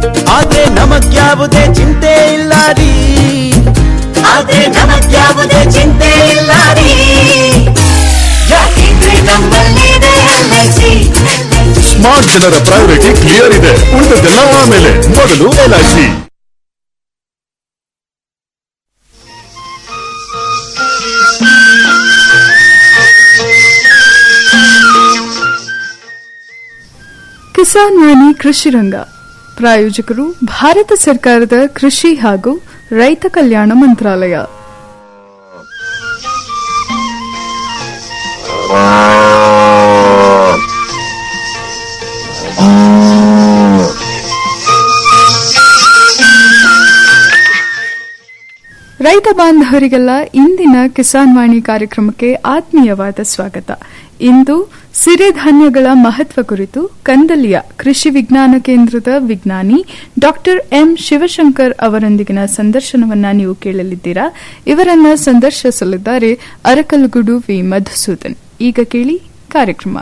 ಆದ್ರೆ ನಮಗ್ಯಾವುದೇ ಚಿಂತೆ ಇಲ್ಲ ರೀ ಆದ್ರೆ ನಮಗ್ಯಾವುದೇ ಚಿಂತೆ ಇಲ್ಲ ರೀ ಯಾಕೆಂದ್ರೆ ನಮ್ಮಲ್ಲಿದೆ LIC. ಸ್ಮಾರ್ಟ್ ಜನರ ಪ್ರಯಾರಿಟಿ ಕ್ಲಿಯರ್ ಇದೆ ಉಳಿದದೆಲ್ಲ ಆಮೇಲೆ ಮೊದಲು ಎಲ್ಐಸಿ ಕಿಸಾನ್ ವಾಣಿ ಕೃಷಿ ರಂಗ ಪ್ರಾಯೋಜಕರು ಭಾರತ ಸರ್ಕಾರದ ಕೃಷಿ ಹಾಗೂ ರೈತ ಕಲ್ಯಾಣ ಮಂತ್ರಾಲಯ ರೈತ ಬಾಂಧವರಿಗೆಲ್ಲ ಇಂದಿನ ಕಿಸಾನ್ ವಾಣಿ ಕಾರ್ಯಕ್ರಮಕ್ಕೆ ಆತ್ಮೀಯವಾದ ಸ್ವಾಗತ ಇಂದು ಸಿರಿಧಾನ್ಯಗಳ ಮಹತ್ವ ಕುರಿತು ಕಂದಲಿಯ ಕೃಷಿ ವಿಜ್ಞಾನ ಕೇಂದ್ರದ ವಿಜ್ಞಾನಿ ಡಾಕ್ಟರ್ ಎಂ ಶಿವಶಂಕರ್ ಅವರೊಂದಿಗಿನ ಸಂದರ್ಶನವನ್ನ ನೀವು ಕೇಳಲಿದ್ದೀರಾ ಇವರನ್ನ ಸಂದರ್ಶಿಸಲಿದ್ದಾರೆ ಅರಕಲಗೂಡು ವಿ ಮಧುಸೂದನ್ ಈಗ ಕೇಳಿ ಕಾರ್ಯಕ್ರಮ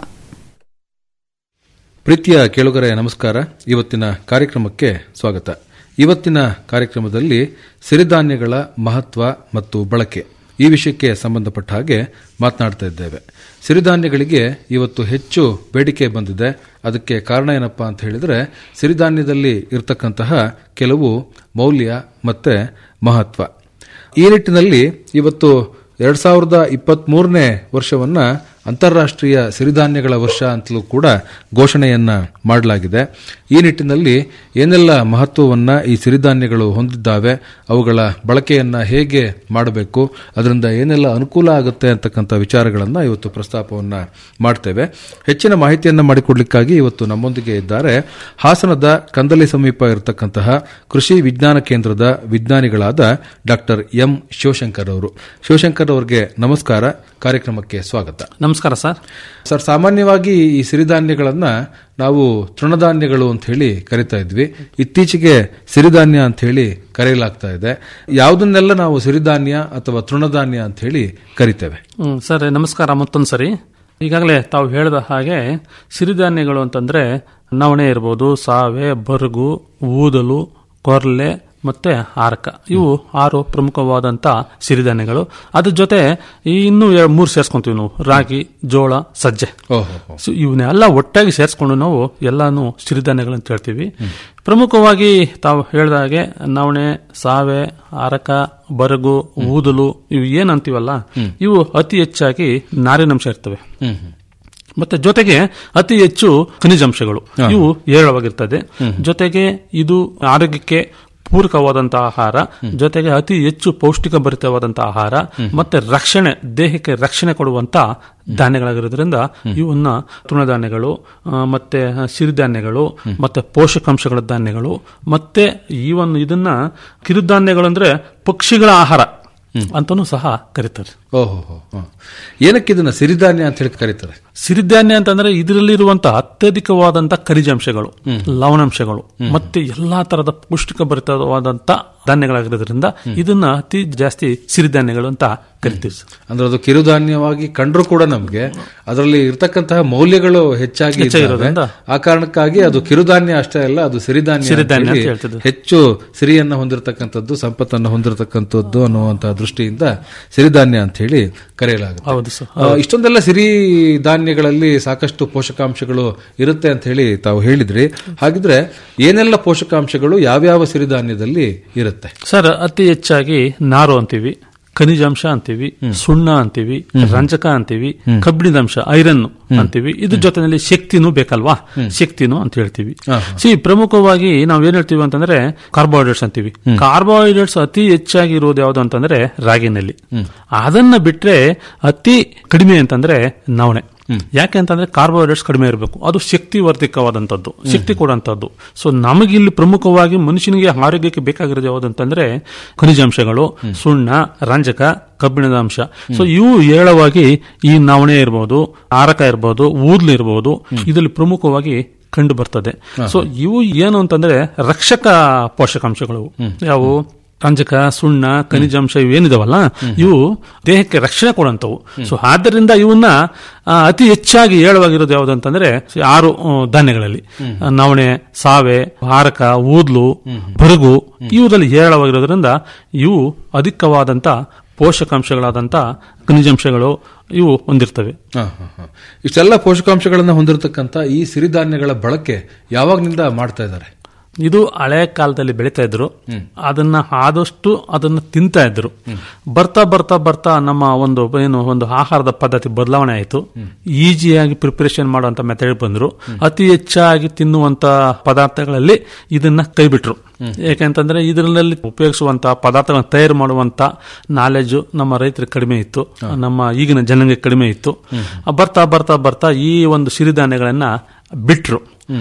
ಪ್ರೀತಿಯ ಕೇಳುಗರೆ ನಮಸ್ಕಾರ ಇವತ್ತಿನ ಕಾರ್ಯಕ್ರಮಕ್ಕೆ ಸ್ವಾಗತ ಇವತ್ತಿನ ಕಾರ್ಯಕ್ರಮದಲ್ಲಿ ಸಿರಿಧಾನ್ಯಗಳ ಮಹತ್ವ ಮತ್ತು ಬಳಕೆ ಈ ವಿಷಯಕ್ಕೆ ಸಂಬಂಧಪಟ್ಟ ಹಾಗೆ ಮಾತನಾಡ್ತಾ ಇದ್ದೇವೆ ಸಿರಿಧಾನ್ಯಗಳಿಗೆ ಇವತ್ತು ಹೆಚ್ಚು ಬೇಡಿಕೆ ಬಂದಿದೆ ಅದಕ್ಕೆ ಕಾರಣ ಏನಪ್ಪಾ ಅಂತ ಹೇಳಿದ್ರೆ ಸಿರಿಧಾನ್ಯದಲ್ಲಿ ಇರತಕ್ಕಂತಹ ಕೆಲವು ಮೌಲ್ಯ ಮತ್ತೆ ಮಹತ್ವ ಈ ನಿಟ್ಟಿನಲ್ಲಿ ಇವತ್ತು ಎರಡ್ ಸಾವಿರದ ಇಪ್ಪತ್ತ್ ಮೂರನೇ ವರ್ಷವನ್ನ ಅಂತಾರಾಷ್ಟ್ರೀಯ ಸಿರಿಧಾನ್ಯಗಳ ವರ್ಷ ಅಂತಲೂ ಕೂಡ ಘೋಷಣೆಯನ್ನ ಮಾಡಲಾಗಿದೆ ಈ ನಿಟ್ಟಿನಲ್ಲಿ ಏನೆಲ್ಲ ಮಹತ್ವವನ್ನ ಈ ಸಿರಿಧಾನ್ಯಗಳು ಹೊಂದಿದ್ದಾವೆ ಅವುಗಳ ಬಳಕೆಯನ್ನ ಹೇಗೆ ಮಾಡಬೇಕು ಅದರಿಂದ ಏನೆಲ್ಲ ಅನುಕೂಲ ಆಗುತ್ತೆ ಅಂತಕ್ಕಂಥ ವಿಚಾರಗಳನ್ನ ಇವತ್ತು ಪ್ರಸ್ತಾಪವನ್ನ ಮಾಡ್ತೇವೆ ಹೆಚ್ಚಿನ ಮಾಹಿತಿಯನ್ನ ಮಾಡಿಕೊಡ್ಲಿಕ್ಕಾಗಿ ಇವತ್ತು ನಮ್ಮೊಂದಿಗೆ ಇದ್ದಾರೆ ಹಾಸನದ ಕಂದಲಿ ಸಮೀಪ ಇರತಕ್ಕಂತಹ ಕೃಷಿ ವಿಜ್ಞಾನ ಕೇಂದ್ರದ ವಿಜ್ಞಾನಿಗಳಾದ ಡಾಕ್ಟರ್ ಎಂ ಶಿವಶಂಕರ್ ಅವರು ಶಿವಶಂಕರ್ ಅವರಿಗೆ ನಮಸ್ಕಾರ ಕಾರ್ಯಕ್ರಮಕ್ಕೆ ಸ್ವಾಗತ ನಮಸ್ಕಾರ ಸರ್ ಸರ್ ಸಾಮಾನ್ಯವಾಗಿ ಈ ಸಿರಿಧಾನ್ಯಗಳನ್ನ ನಾವು ತೃಣಧಾನ್ಯಗಳು ಅಂತ ಹೇಳಿ ಕರಿತಾ ಇದ್ವಿ ಇತ್ತೀಚೆಗೆ ಸಿರಿಧಾನ್ಯ ಅಂತ ಹೇಳಿ ಕರೆಯಲಾಗ್ತಾ ಇದೆ ಯಾವುದನ್ನೆಲ್ಲ ನಾವು ಸಿರಿಧಾನ್ಯ ಅಥವಾ ತೃಣಧಾನ್ಯ ಅಂತ ಹೇಳಿ ಕರಿತೇವೆ ಹ್ಮ್, ಸರ್ ನಮಸ್ಕಾರ ಮತ್ತೊಂದು ಸರಿ ಈಗಾಗಲೇ ತಾವು ಹೇಳಿದ ಹಾಗೆ ಸಿರಿಧಾನ್ಯಗಳು ಅಂತಂದ್ರೆ ನವಣೆ ಇರ್ಬೋದು ಸಾವೆ ಬರಗು ಊದಲು ಕೊರ್ಲೆ ಮತ್ತೆ ಹಾರಕ ಇವು ಆರು ಪ್ರಮುಖವಾದಂತ ಸಿರಿಧಾನ್ಯಗಳು ಅದ್ರ ಜೊತೆ ಈ ಇನ್ನೂ ಎ- ಮೂರು ಸೇರ್ಸ್ಕೊಂತೀವಿ ನಾವು ರಾಗಿ ಜೋಳ ಸಜ್ಜೆ ಓಹೋ ಸೊ ಇವನ್ನೆಲ್ಲ ಒಟ್ಟಾಗಿ ಸೇರಿಸ್ಕೊಂಡು ನಾವು ಎಲ್ಲಾನು ಸಿರಿಧಾನ್ಯಗಳು ಅಂತ ಹೇಳ್ತೀವಿ ಪ್ರಮುಖವಾಗಿ ತಾವು ಹೇಳಿದ ಹಾಗೆ ನವಣೆ ಸಾವೆ ಅರಕ ಬರಗು ಊದಲು ಇವು ಏನಂತೀವಲ್ಲ ಇವು ಅತಿ ಹೆಚ್ಚಾಗಿ ನಾರಿನಂಶ ಇರ್ತವೆ ಹ್ಮ್ ಹ್ಮ್. ಮತ್ತೆ ಜೊತೆಗೆ ಅತಿ ಹೆಚ್ಚು ಖನಿಜಾಂಶಗಳು ಇವು ಹೇರಳವಾಗಿರ್ತದೆ ಜೊತೆಗೆ ಇದು ಆರೋಗ್ಯಕ್ಕೆ ಪೂರಕವಾದಂತಹ ಆಹಾರ ಜೊತೆಗೆ ಅತಿ ಹೆಚ್ಚು ಪೌಷ್ಟಿಕ ಭರಿತವಾದಂತಹ ಆಹಾರ ಮತ್ತೆ ರಕ್ಷಣೆ ದೇಹಕ್ಕೆ ರಕ್ಷಣೆ ಕೊಡುವಂತ ಧಾನ್ಯಗಳಾಗಿರೋದ್ರಿಂದ ಇವನ್ನ ತೃಣಧಾನ್ಯಗಳು ಆ, ಮತ್ತೆ ಸಿರಿಧಾನ್ಯಗಳು ಮತ್ತೆ ಪೋಷಕಾಂಶಗಳ ಧಾನ್ಯಗಳು ಮತ್ತೆ ಈವನ್ ಇದನ್ನ ಕಿರುಧಾನ್ಯಗಳು ಅಂದ್ರೆ ಪಕ್ಷಿಗಳ ಆಹಾರ ಅಂತಾನೂ ಸಹ ಕರೀತಾರೆ ಓಹೋ ಹೋ, ಹೋ. ಏನಕ್ಕೆ ಇದನ್ನ ಸಿರಿಧಾನ್ಯ ಅಂತ ಹೇಳಿ ಕರೀತಾರೆ ಸಿರಿಧಾನ್ಯ ಅಂತಂದ್ರೆ ಇದರಲ್ಲಿರುವಂತಹ ಅತ್ಯಧಿಕವಾದಂತಹ ಖನಿಜಾಂಶಗಳು ಲವಣಾಂಶಗಳು ಮತ್ತೆ ಎಲ್ಲಾ ತರದ ಪೌಷ್ಟಿಕ ಭರಿತವಾದಂತ ಧಾನ್ಯಗಳಾಗಿರೋದ್ರಿಂದ ಇದನ್ನ ಅತಿ ಜಾಸ್ತಿ ಸಿರಿಧಾನ್ಯಗಳು ಅಂತ ಕರಿತೀವಿ ಸರ್. ಅಂದ್ರೆ ಅದು ಕಿರುಧಾನ್ಯವಾಗಿ ಕಂಡ್ರು ಕೂಡ ನಮ್ಗೆ ಅದರಲ್ಲಿ ಇರ್ತಕ್ಕಂತಹ ಮೌಲ್ಯಗಳು ಹೆಚ್ಚಾಗಿ ಇದ್ದಾವೆ. ಹೆಚ್ಚಾಗಿರೋದ್ರಿಂದ ಆ ಕಾರಣಕ್ಕಾಗಿ ಅದು ಕಿರುಧಾನ್ಯ ಅಷ್ಟೇ ಅಲ್ಲ ಅದು ಸಿರಿಧಾನ್ಯ ಅಂತ ಸಿರಿಧಾನ್ಯ ಅಂತ ಹೇಳಿ ಹೇಳ್ತಿದ್ರು. ಹೆಚ್ಚು ಸಿರಿಯನ್ನ ಹೊಂದಿರತಕ್ಕಂಥದ್ದು ಸಂಪತ್ತನ್ನು ಹೊಂದಿರತಕ್ಕಂಥದ್ದು ಅನ್ನುವಂತಹ ದೃಷ್ಟಿಯಿಂದ ಸಿರಿಧಾನ್ಯ ಅಂತ ಹೇಳಿ ಕರೆಯಲಾಗುತ್ತೆ ಹೌದು ಸರ್ ಆ, ಇಷ್ಟೊಂದೆಲ್ಲ ಸಿರಿ ಧಾನ್ಯಗಳಲ್ಲಿ ಸಾಕಷ್ಟು ಪೋಷಕಾಂಶಗಳು ಇರುತ್ತೆ ಅಂತ ಹೇಳಿ ತಾವು ಹೇಳಿದ್ರಿ ಹಾಗಿದ್ರೆ ಏನೆಲ್ಲ ಪೋಷಕಾಂಶಗಳು ಯಾವ್ಯಾವ ಸಿರಿಧಾನ್ಯದಲ್ಲಿ ಇರುತ್ತೆ ಸರ್ ಅತಿ ಹೆಚ್ಚಾಗಿ ನಾರು ಅಂತೀವಿ ಖನಿಜಾಂಶ ಅಂತೀವಿ ಸುಣ್ಣ ಅಂತೀವಿ ರಂಜಕ ಅಂತೀವಿ ಕಬ್ಬಿಣದಂಶ ಐರನ್ ಅಂತೀವಿ ಇದ್ರ ಜೊತೆನಲ್ಲಿ ಶಕ್ತಿನೂ ಬೇಕಲ್ವಾ ಶಕ್ತಿನೂ ಅಂತ ಹೇಳ್ತೀವಿ ಸಿ ಪ್ರಮುಖವಾಗಿ ನಾವ್ ಏನ್ ಹೇಳ್ತೀವಿ ಅಂತಂದ್ರೆ ಕಾರ್ಬೋಹೈಡ್ರೇಟ್ಸ್ ಅಂತೀವಿ ಕಾರ್ಬೋಹೈಡ್ರೇಟ್ಸ್ ಅತಿ ಹೆಚ್ಚಾಗಿ ಇರೋದು ಯಾವ್ದು ಅಂತಂದ್ರೆ ರಾಗಿನಲ್ಲಿ ಅದನ್ನ ಬಿಟ್ರೆ ಅತಿ ಕಡಿಮೆ ಅಂತಂದ್ರೆ ನವಣೆ ಯಾಕೆ ಅಂತಂದ್ರೆ ಕಾರ್ಬೋಹೈಡ್ರೇಟ್ಸ್ ಕಡಿಮೆ ಇರಬೇಕು ಅದು ಶಕ್ತಿವರ್ಧಕವಾದಂಥದ್ದು ಶಕ್ತಿ ಕೊಡುವಂಥದ್ದು ಸೊ ನಮಗಿಲ್ಲಿ ಪ್ರಮುಖವಾಗಿ ಮನುಷ್ಯನಿಗೆ ಆರೋಗ್ಯಕ್ಕೆ ಬೇಕಾಗಿರೋದು ಯಾವುದಂತಂದ್ರೆ ಖನಿಜಾಂಶಗಳು ಸುಣ್ಣ ರಂಜಕ ಕಬ್ಬಿಣದ ಅಂಶ ಸೊ ಇವು ಹೇಳವಾಗಿ ಈ ನವಣೆ ಇರ್ಬೋದು ಆರಕ ಇರ್ಬೋದು ಊದ್ಲು ಇರ್ಬೋದು ಇದರಲ್ಲಿ ಪ್ರಮುಖವಾಗಿ ಕಂಡು ಬರ್ತದೆ ಸೊ ಇವು ಏನು ಅಂತಂದ್ರೆ ರಕ್ಷಕ ಪೋಷಕಾಂಶಗಳು ಯಾವುವು ರಂಜಕ ಸುಣ್ಣ ಖನಿಜಾಂಶ ಇವೇನಿದಾವಲ್ಲ ಇವು ದೇಹಕ್ಕೆ ರಕ್ಷಣೆ ಕೊಡುವಂಥವು ಸೊ ಆದ್ದರಿಂದ ಇವನ್ನ ಆ, ಅತಿ ಹೆಚ್ಚಾಗಿ ಹೇಳುವಾಗಿರೋದು ಯಾವುದು ಅಂತಂದ್ರೆ ಆರು ಆ, ಧಾನ್ಯಗಳಲ್ಲಿ ಆ, ನವಣೆ ಸಾವೆ ಹಾರಕ ಊದ್ಲು ಬರಗು ಇವುದಲ್ಲಿ ಹೇರಳವಾಗಿರೋದ್ರಿಂದ ಇವು ಅಧಿಕವಾದಂತ ಪೋಷಕಾಂಶಗಳಾದಂತ ಖನಿಜಾಂಶಗಳು ಇವು ಹೊಂದಿರ್ತವೆ ಹ, ಹ, ಹ. ಇಷ್ಟೆಲ್ಲ ಪೋಷಕಾಂಶಗಳನ್ನ ಹೊಂದಿರತಕ್ಕಂತ ಈ ಸಿರಿಧಾನ್ಯಗಳ ಬಳಕೆ ಯಾವಾಗ್ನಿಂದ ಮಾಡ್ತಾ ಇದ್ದಾರೆ ಇದು ಹಳೆ ಕಾಲದಲ್ಲಿ ಬೆಳೀತಾ ಇದ್ರು ಅದನ್ನ ಆದಷ್ಟು ಅದನ್ನ ತಿಂತಾ ಇದ್ರು ಬರ್ತಾ ಬರ್ತಾ ಬರ್ತಾ ನಮ್ಮ ಒಂದು ಏನು ಒಂದು ಆಹಾರದ ಪದ್ಧತಿ ಬದಲಾವಣೆ ಆಯಿತು ಈಸಿಯಾಗಿ ಪ್ರಿಪರೇಷನ್ ಮಾಡುವಂತ ಮೆಥಡ್ ಬಂದ್ರು ಅತಿ ಹೆಚ್ಚಾಗಿ ತಿನ್ನುವಂತ ಪದಾರ್ಥಗಳಲ್ಲಿ ಇದನ್ನ ಕೈಬಿಟ್ರು ಯಾಕೆಂತಂದ್ರೆ ಇದರಲ್ಲಿ ಉಪಯೋಗಿಸುವಂತ ಪದಾರ್ಥಗಳನ್ನು ತಯಾರು ಮಾಡುವಂತ ನಾಲೆಜ್ ನಮ್ಮ ರೈತರಿಗೆ ಕಡಿಮೆ ಇತ್ತು ನಮ್ಮ ಈಗಿನ ಜನರಿಗೆ ಕಡಿಮೆ ಇತ್ತು ಬರ್ತಾ ಬರ್ತಾ ಬರ್ತಾ ಈ ಒಂದು ಸಿರಿಧಾನ್ಯಗಳನ್ನ ಬಿಟ್ರು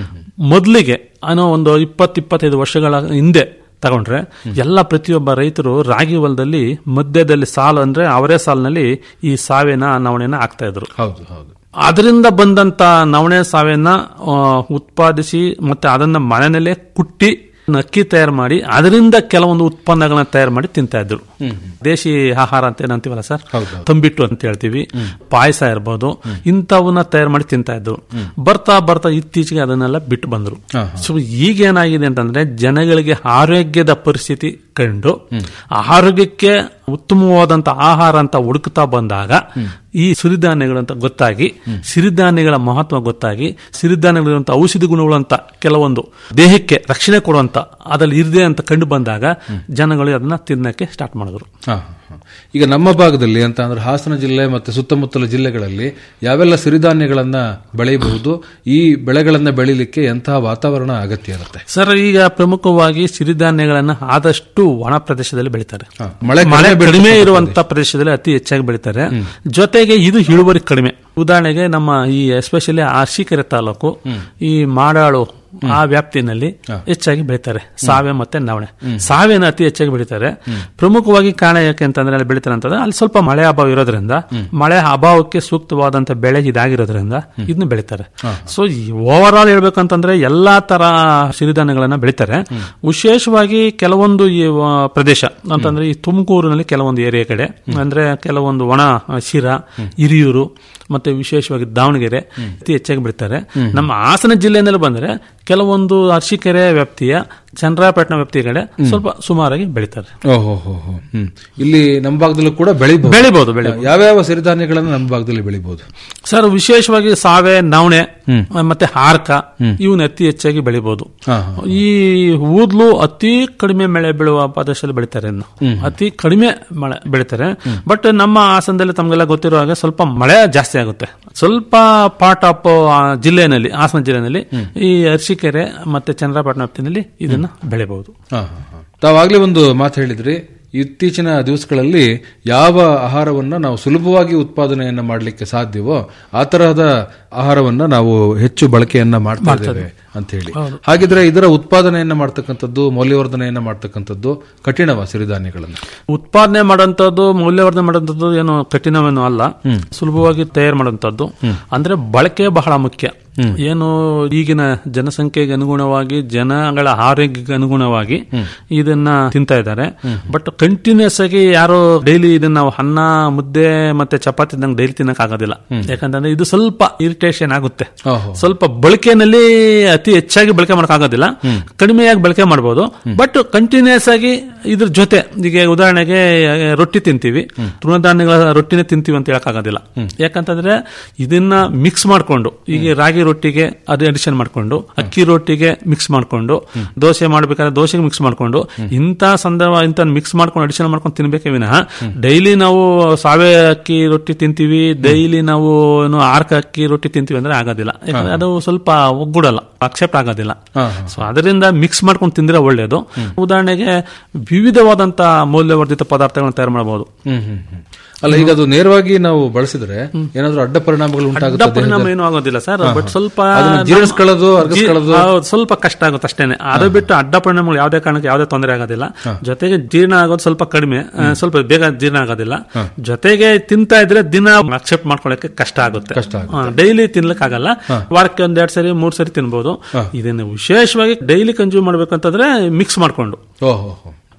ಮೊದಲಿಗೆ ಅನ್ನೋ ಒಂದು ಇಪ್ಪತ್ತು ಇಪ್ಪತ್ತೈದು ವರ್ಷಗಳ ಹಿಂದೆ ತಗೊಂಡ್ರೆ ಎಲ್ಲ ಪ್ರತಿಯೊಬ್ಬ ರೈತರು ರಾಗಿ ಹೊಲದಲ್ಲಿ ಮಧ್ಯದಲ್ಲಿ ಸಾಲು ಅಂದ್ರೆ ಅವರೇ ಸಾಲಿನಲ್ಲಿ ಈ ಸಾವಿನ ನವಣೆನ ಹಾಕ್ತಾ ಇದ್ರು ಹೌದು ಹೌದು ಅದರಿಂದ ಬಂದಂತ ನವಣೆ ಸಾವಿನ ಆ, ಉತ್ಪಾದಿಸಿ ಮತ್ತೆ ಅದನ್ನ ಮನೆಯಲ್ಲೇ ಕುಟ್ಟಿ ಅಕ್ಕಿ ತಯಾರು ಮಾಡಿ ಅದರಿಂದ ಕೆಲವೊಂದು ಉತ್ಪನ್ನಗಳನ್ನ ತಯಾರು ಮಾಡಿ ತಿಂತಾ ಇದ್ರು ದೇಶಿ ಆಹಾರ ಅಂತ ಏನಂತೀವಲ್ಲ ಸರ್ ಹೌದು. ತಂಬಿಟ್ಟು ಅಂತ ಹೇಳ್ತೀವಿ ಪಾಯಸ ಇರ್ಬೋದು ಇಂಥವನ್ನ ತಯಾರು ಮಾಡಿ ತಿಂತಾ ಇದ್ರು ಬರ್ತಾ ಬರ್ತಾ ಇತ್ತೀಚೆಗೆ ಅದನ್ನೆಲ್ಲ ಬಿಟ್ಟು ಬಂದ್ರು ಹಾ, ಸೊ ಈಗ ಏನಾಗಿದೆ ಅಂತಂದ್ರೆ ಜನಗಳಿಗೆ ಆರೋಗ್ಯದ ಪರಿಸ್ಥಿತಿ ಕಂಡು ಆರೋಗ್ಯಕ್ಕೆ ಉತ್ತಮವಾದಂತ ಆಹಾರ ಅಂತ ಹುಡುಕ್ತಾ ಬಂದಾಗ ಈ ಸಿರಿಧಾನ್ಯಗಳು ಅಂತ ಗೊತ್ತಾಗಿ ಸಿರಿಧಾನ್ಯಗಳ ಮಹತ್ವ ಗೊತ್ತಾಗಿ ಸಿರಿಧಾನ್ಯಗಳಿರುವಂತ ಔಷಧಿ ಗುಣಗಳು ಅಂತ ಕೆಲವೊಂದು ದೇಹಕ್ಕೆ ರಕ್ಷಣೆ ಕೊಡುವಂತ ಅದ್ರಲ್ಲಿ ಇರದೆ ಅಂತ ಕಂಡು ಬಂದಾಗ ಜನಗಳು ಅದನ್ನ ತಿನ್ನಕ್ಕೆ ಸ್ಟಾರ್ಟ್ ಮಾಡಿದ್ರು ಹ, ಹ. ಈಗ ನಮ್ಮ ಭಾಗದಲ್ಲಿ ಅಂತ ಅಂದ್ರೆ ಹಾಸನ ಜಿಲ್ಲೆ ಮತ್ತೆ ಸುತ್ತಮುತ್ತಲ ಜಿಲ್ಲೆಗಳಲ್ಲಿ ಯಾವೆಲ್ಲ ಸಿರಿಧಾನ್ಯಗಳನ್ನ ಬೆಳೆಯಬಹುದು ಈ ಬೆಳೆಗಳನ್ನ ಬೆಳಿಲಿಕ್ಕೆ ಎಂತಹ ವಾತಾವರಣ ಅಗತ್ಯ ಇರುತ್ತೆ ಸರ್ ಈಗ ಪ್ರಮುಖವಾಗಿ ಸಿರಿಧಾನ್ಯಗಳನ್ನ ಆದಷ್ಟು ಒಣ ಪ್ರದೇಶದಲ್ಲಿ ಬೆಳೀತಾರೆ ಹ, ಮಳೆ ಮಳೆ ಕಡಿಮೆ ಕಡಿಮೆ ಇರುವಂತ ಪ್ರದೇಶದಲ್ಲಿ ಅತಿ ಹೆಚ್ಚಾಗಿ ಬೆಳೀತಾರೆ ಜೊತೆಗೆ ಇದು ಇಳುವರಿ ಕಡಿಮೆ ಉದಾಹರಣೆಗೆ ನಮ್ಮ ಈ ಎಸ್ಪೆಷಲಿ ಅರ್ಶಿಕೆರೆ ತಾಲೂಕು ಈ ಮಾಡಾಳು ಆ ವ್ಯಾಪ್ತಿನಲ್ಲಿ ಹೆಚ್ಚಾಗಿ ಬೆಳೀತಾರೆ ಸಾವೆ ಮತ್ತೆ ನವಣೆ ಸಾವೆನ ಅತಿ ಹೆಚ್ಚಾಗಿ ಬೆಳೀತಾರೆ ಪ್ರಮುಖವಾಗಿ ಕಾರಣ ಯಾಕೆ ಅಂತಂದ್ರೆ ಅಲ್ಲಿ ಬೆಳೀತಾರೆ ಅಂತಂದ್ರೆ ಅಲ್ಲಿ ಸ್ವಲ್ಪ ಮಳೆ ಅಭಾವ ಇರೋದ್ರಿಂದ ಮಳೆ ಅಭಾವಕ್ಕೆ ಸೂಕ್ತವಾದಂತ ಬೆಳೆ ಇದಾಗಿರೋದ್ರಿಂದ ಇದನ್ನ ಬೆಳೀತಾರೆ ಸೊ ಓವರ್ ಆಲ್ ಹೇಳ್ಬೇಕಂತಂದ್ರೆ ಎಲ್ಲಾ ತರ ಸಿರಿಧಾನ್ಯಗಳನ್ನ ಬೆಳೀತಾರೆ ವಿಶೇಷವಾಗಿ ಕೆಲವೊಂದು ಈ ಆ, ಪ್ರದೇಶ ಅಂತಂದ್ರೆ ಈ ತುಮಕೂರಿನಲ್ಲಿ ಕೆಲವೊಂದು ಏರಿಯಾ ಕಡೆ ಅಂದ್ರೆ ಕೆಲವೊಂದು ಒಣ ಆ, ಶಿರಾ ಹಿರಿಯೂರು ಮತ್ತೆ ವಿಶೇಷವಾಗಿ ದಾವಣಗೆರೆ ಅತಿ ಹೆಚ್ಚಾಗಿ ಬೆಳೀತಾರೆ ನಮ್ಮ ಹಾಸನ ಜಿಲ್ಲೆಯಲ್ಲಿ ಬಂದ್ರೆ ಕೆಲವೊಂದು ಅರಸೀಕೆರೆ ವ್ಯಾಪ್ತಿಯ ಚಂದ್ರಾಪಟ್ಟಣ ವ್ಯಾಪ್ತಿಯ ಕಡೆ ಸ್ವಲ್ಪ ಸುಮಾರಾಗಿ ಬೆಳೀತಾರೆ ಓಹೋ ಹೋ ಹೋ ಹ್ಮ್ ಇಲ್ಲಿ ನಮ್ಮ ಭಾಗದಲ್ಲೂ ಕೂಡ ಬೆಳಿಬಹುದು ಬೆಳಿಬಹುದು ಬೆಳಿಬಹುದು ಯಾವ್ಯಾವ ಸಿರಿಧಾನ್ಯಗಳನ್ನ ನಮ್ಮ ಭಾಗದಲ್ಲಿ ಬೆಳಿಬಹುದು ಸರ್ ವಿಶೇಷವಾಗಿ ಸಾವೆ ನವಣೆ ಮತ್ತೆ ಹಾರ್ಕ ಇವನ್ನ ಅತಿ ಹೆಚ್ಚಾಗಿ ಬೆಳಿಬಹುದು ಹಾ, ಈ ಊದ್ಲು ಅತಿ ಕಡಿಮೆ ಮಳೆ ಬೀಳುವ ಪ್ರದೇಶದಲ್ಲಿ ಬೆಳಿತಾರೆ ಇನ್ನು ಅತಿ ಕಡಿಮೆ ಮಳೆ ಬೆಳಿತಾರೆ ಬಟ್ ನಮ್ಮ ಹಾಸನದಲ್ಲಿ ತಮಗೆಲ್ಲ ಗೊತ್ತಿರೋ ಹಾಗೆ ಸ್ವಲ್ಪ ಮಳೆ ಜಾಸ್ತಿ ಆಗುತ್ತೆ ಸ್ವಲ್ಪ ಪಾರ್ಟ್ ಆಫ್ ಜಿಲ್ಲೆನಲ್ಲಿ ಹಾಸನ ಜಿಲ್ಲೆನಲ್ಲಿ ಈ ಅರಸೀಕೆರೆ ಮತ್ತೆ ಚಂದ್ರಪಟ್ಟಣ ವ್ಯಾಪ್ತಿನಲ್ಲಿ ಇದನ್ನ ಬೆಳಿಬಹುದು ಹ, ಹ, ಹ. ತಾವಾಗ್ಲೇ ಒಂದು ಮಾತು ಹೇಳಿದ್ರಿ ಇತ್ತೀಚಿನ ದಿವಸಗಳಲ್ಲಿ ಯಾವ ಆಹಾರವನ್ನ ನಾವು ಸುಲಭವಾಗಿ ಉತ್ಪಾದನೆಯನ್ನ ಮಾಡಲಿಕ್ಕೆ ಸಾಧ್ಯವೋ ಆ ತರಹದ ಆಹಾರವನ್ನ ನಾವು ಹೆಚ್ಚು ಬಳಕೆಯನ್ನ ಮಾಡ್ತಾ ಇದ್ದೇವೆ ಅಂತ ಹೇಳಿ ಹಾಗಿದ್ರೆ ಇದರ ಉತ್ಪಾದನೆಯನ್ನ ಮಾಡ್ತಕ್ಕಂಥದ್ದು ಮೌಲ್ಯವರ್ಧನೆಯನ್ನ ಮಾಡ್ತಕ್ಕಂಥದ್ದು ಕಠಿಣವ ಸಿರಿಧಾನ್ಯಗಳನ್ನ ಉತ್ಪಾದನೆ ಮಾಡುವಂತದ್ದು ಮೌಲ್ಯವರ್ಧನೆ ಮಾಡುವಂತದ್ದು ಏನು ಕಠಿಣವೇನು ಅಲ್ಲ ಸುಲಭವಾಗಿ ತಯಾರು ಮಾಡುವಂತದ್ದು ಅಂದ್ರೆ ಬಳಕೆ ಬಹಳ ಮುಖ್ಯ ಏನು ಈಗಿನ ಜನಸಂಖ್ಯೆಗೆ ಅನುಗುಣವಾಗಿ ಜನಗಳ ಆರೋಗ್ಯಕ್ಕೆ ಅನುಗುಣವಾಗಿ ಇದನ್ನ ತಿಂತಾ ಇದ್ದಾರೆ ಬಟ್ ಕಂಟಿನ್ಯೂಸ್ ಆಗಿ ಯಾರು ಡೈಲಿ ಇದನ್ನ ನಾವು ಅನ್ನ ಮುದ್ದೆ ಮತ್ತೆ ಚಪಾತಿ ನಂಗೆ ಡೈಲಿ ತಿನ್ನಕ್ ಆಗೋದಿಲ್ಲ ಯಾಕಂತಂದ್ರೆ ಇದು ಸ್ವಲ್ಪ ಇರಿಟೇಷನ್ ಆಗುತ್ತೆ ಓಹೋ. ಸ್ವಲ್ಪ ಬಳಕೆನಲ್ಲಿ ಅತಿ ಹೆಚ್ಚಾಗಿ ಬಳಕೆ ಮಾಡೋಕ್ಕಾಗೋದಿಲ್ಲ ಕಡಿಮೆಯಾಗಿ ಬಳಕೆ ಮಾಡಬಹುದು ಬಟ್ ಕಂಟಿನ್ಯೂಸ್ ಆಗಿ ಇದ್ರ ಜೊತೆ ಈಗ ಉದಾಹರಣೆಗೆ ಆ, ರೊಟ್ಟಿ ತಿಂತೀವಿ ತೃಣಧಾನ್ಯಗಳ ರೊಟ್ಟಿನೇ ತಿಂತೀವಿ ಅಂತ ಹೇಳಕ್ಕಾಗೋದಿಲ್ಲ ಯಾಕಂತಂದ್ರೆ ಇದನ್ನ ಮಿಕ್ಸ್ ಮಾಡ್ಕೊಂಡು ಈಗ ರಾಗಿ ರೊಟ್ಟಿಗೆ ಅದು ಅಡಿಷನ್ ಮಾಡ್ಕೊಂಡು ಅಕ್ಕಿ ರೊಟ್ಟಿಗೆ ಮಿಕ್ಸ್ ಮಾಡ್ಕೊಂಡು ದೋಸೆ ಮಾಡ್ಬೇಕಾದ್ರೆ ದೋಸೆಗೆ ಮಿಕ್ಸ್ ಮಾಡ್ಕೊಂಡು ಇಂಥ ಸಂದರ್ಭ ಇಂಥ ಮಿಕ್ಸ್ ಮಾಡ್ಕೊಂಡು ಅಡಿಷನ್ ಮಾಡ್ಕೊಂಡು ತಿನ್ಬೇಕೇ ವಿನಃ ಡೈಲಿ ನಾವು ಸಾವೆ ಅಕ್ಕಿ ರೊಟ್ಟಿ ತಿಂತೀವಿ ಡೈಲಿ ನಾವು ಏನು ಆರ್ಕ ಅಕ್ಕಿ ರೊಟ್ಟಿ ತಿಂತೀವಿ ಅಂದ್ರೆ ಆಗೋದಿಲ್ಲ ಯಾಕಂದ್ರೆ ಅದು ಸ್ವಲ್ಪ ಒಗ್ಗೂಡಲ್ಲ ಅಕ್ಸೆಪ್ಟ್ ಆಗೋದಿಲ್ಲ ಸೊ ಅದರಿಂದ ಮಿಕ್ಸ್ ಮಾಡ್ಕೊಂಡು ತಿಂದ್ರೆ ಒಳ್ಳೇದು ಉದಾಹರಣೆಗೆ ವಿವಿಧವಾದಂತ ಮೌಲ್ಯವರ್ಧಿತ ಪದಾರ್ಥಗಳನ್ನ ತಯಾರು ಮಾಡಬಹುದು ಹ್ಮ್ ಹ್ಮ್ ಹ್ಮ್. ಅಲ್ಲ ಈಗ ಅದು ನೇರವಾಗಿ ನಾವು ಬಳಸಿದ್ರೆ ಏನಾದ್ರೂ ಅಡ್ಡ ಪರಿಣಾಮಗಳು ಅಡ್ಡ ಉಂಟಾಗುತ್ತೆ ಪರಿಣಾಮ ಏನೂ ಆಗೋದಿಲ್ಲ ಸರ್ ಬಟ್ ಸ್ವಲ್ಪ ಅದನ್ನ ಜೀರ್ಣಿಸ್ಕೊಳ್ಳೋದು, ಅರ್ಗಿಸ್ಕೊಳ್ಳೋದು? ಜೀ- ಹೌದು, ಸ್ವಲ್ಪ ಕಷ್ಟ ಆಗುತ್ತೆ ಅಷ್ಟೇನೆ ಅದು ಬಿಟ್ಟು ಅಡ್ಡ ಪರಿಣಾಮಗಳು ಯಾವುದೇ ಕಾರಣಕ್ಕೆ ಯಾವುದೇ ತೊಂದರೆ ಆಗೋದಿಲ್ಲ ಜೊತೆಗೆ ಜೀರ್ಣ ಆಗೋದು ಸ್ವಲ್ಪ ಕಡಿಮೆ ಆ, ಸ್ವಲ್ಪ ಬೇಗ ಜೀರ್ಣ ಆಗೋದಿಲ್ಲ ಜೊತೆಗೆ ತಿಂತಾ ಇದ್ರೆ ದಿನ ಅಕ್ಸೆಪ್ಟ್ ಮಾಡ್ಕೊಳ್ಳಕ್ಕೆ ಕಷ್ಟ ಆಗುತ್ತೆ ಕಷ್ಟ ಡೈಲಿ ತಿನ್ಲಿಕ್ಕೆ ಆಗಲ್ಲ ವಾರಕ್ಕೆ ಒಂದ್ ಎರಡ್ ಸರಿ ಮೂರ್ ಸರಿ ತಿನ್ಬಹುದು ಇದನ್ನ ವಿಶೇಷವಾಗಿ ಡೈಲಿ ಕನ್ಸ್ಯೂಮ್ ಮಾಡ್ಬೇಕಂತಂದ್ರೆ ಮಿಕ್ಸ್ ಮಾಡ್ಕೊಂಡು ಓಹೋ ಹೋ.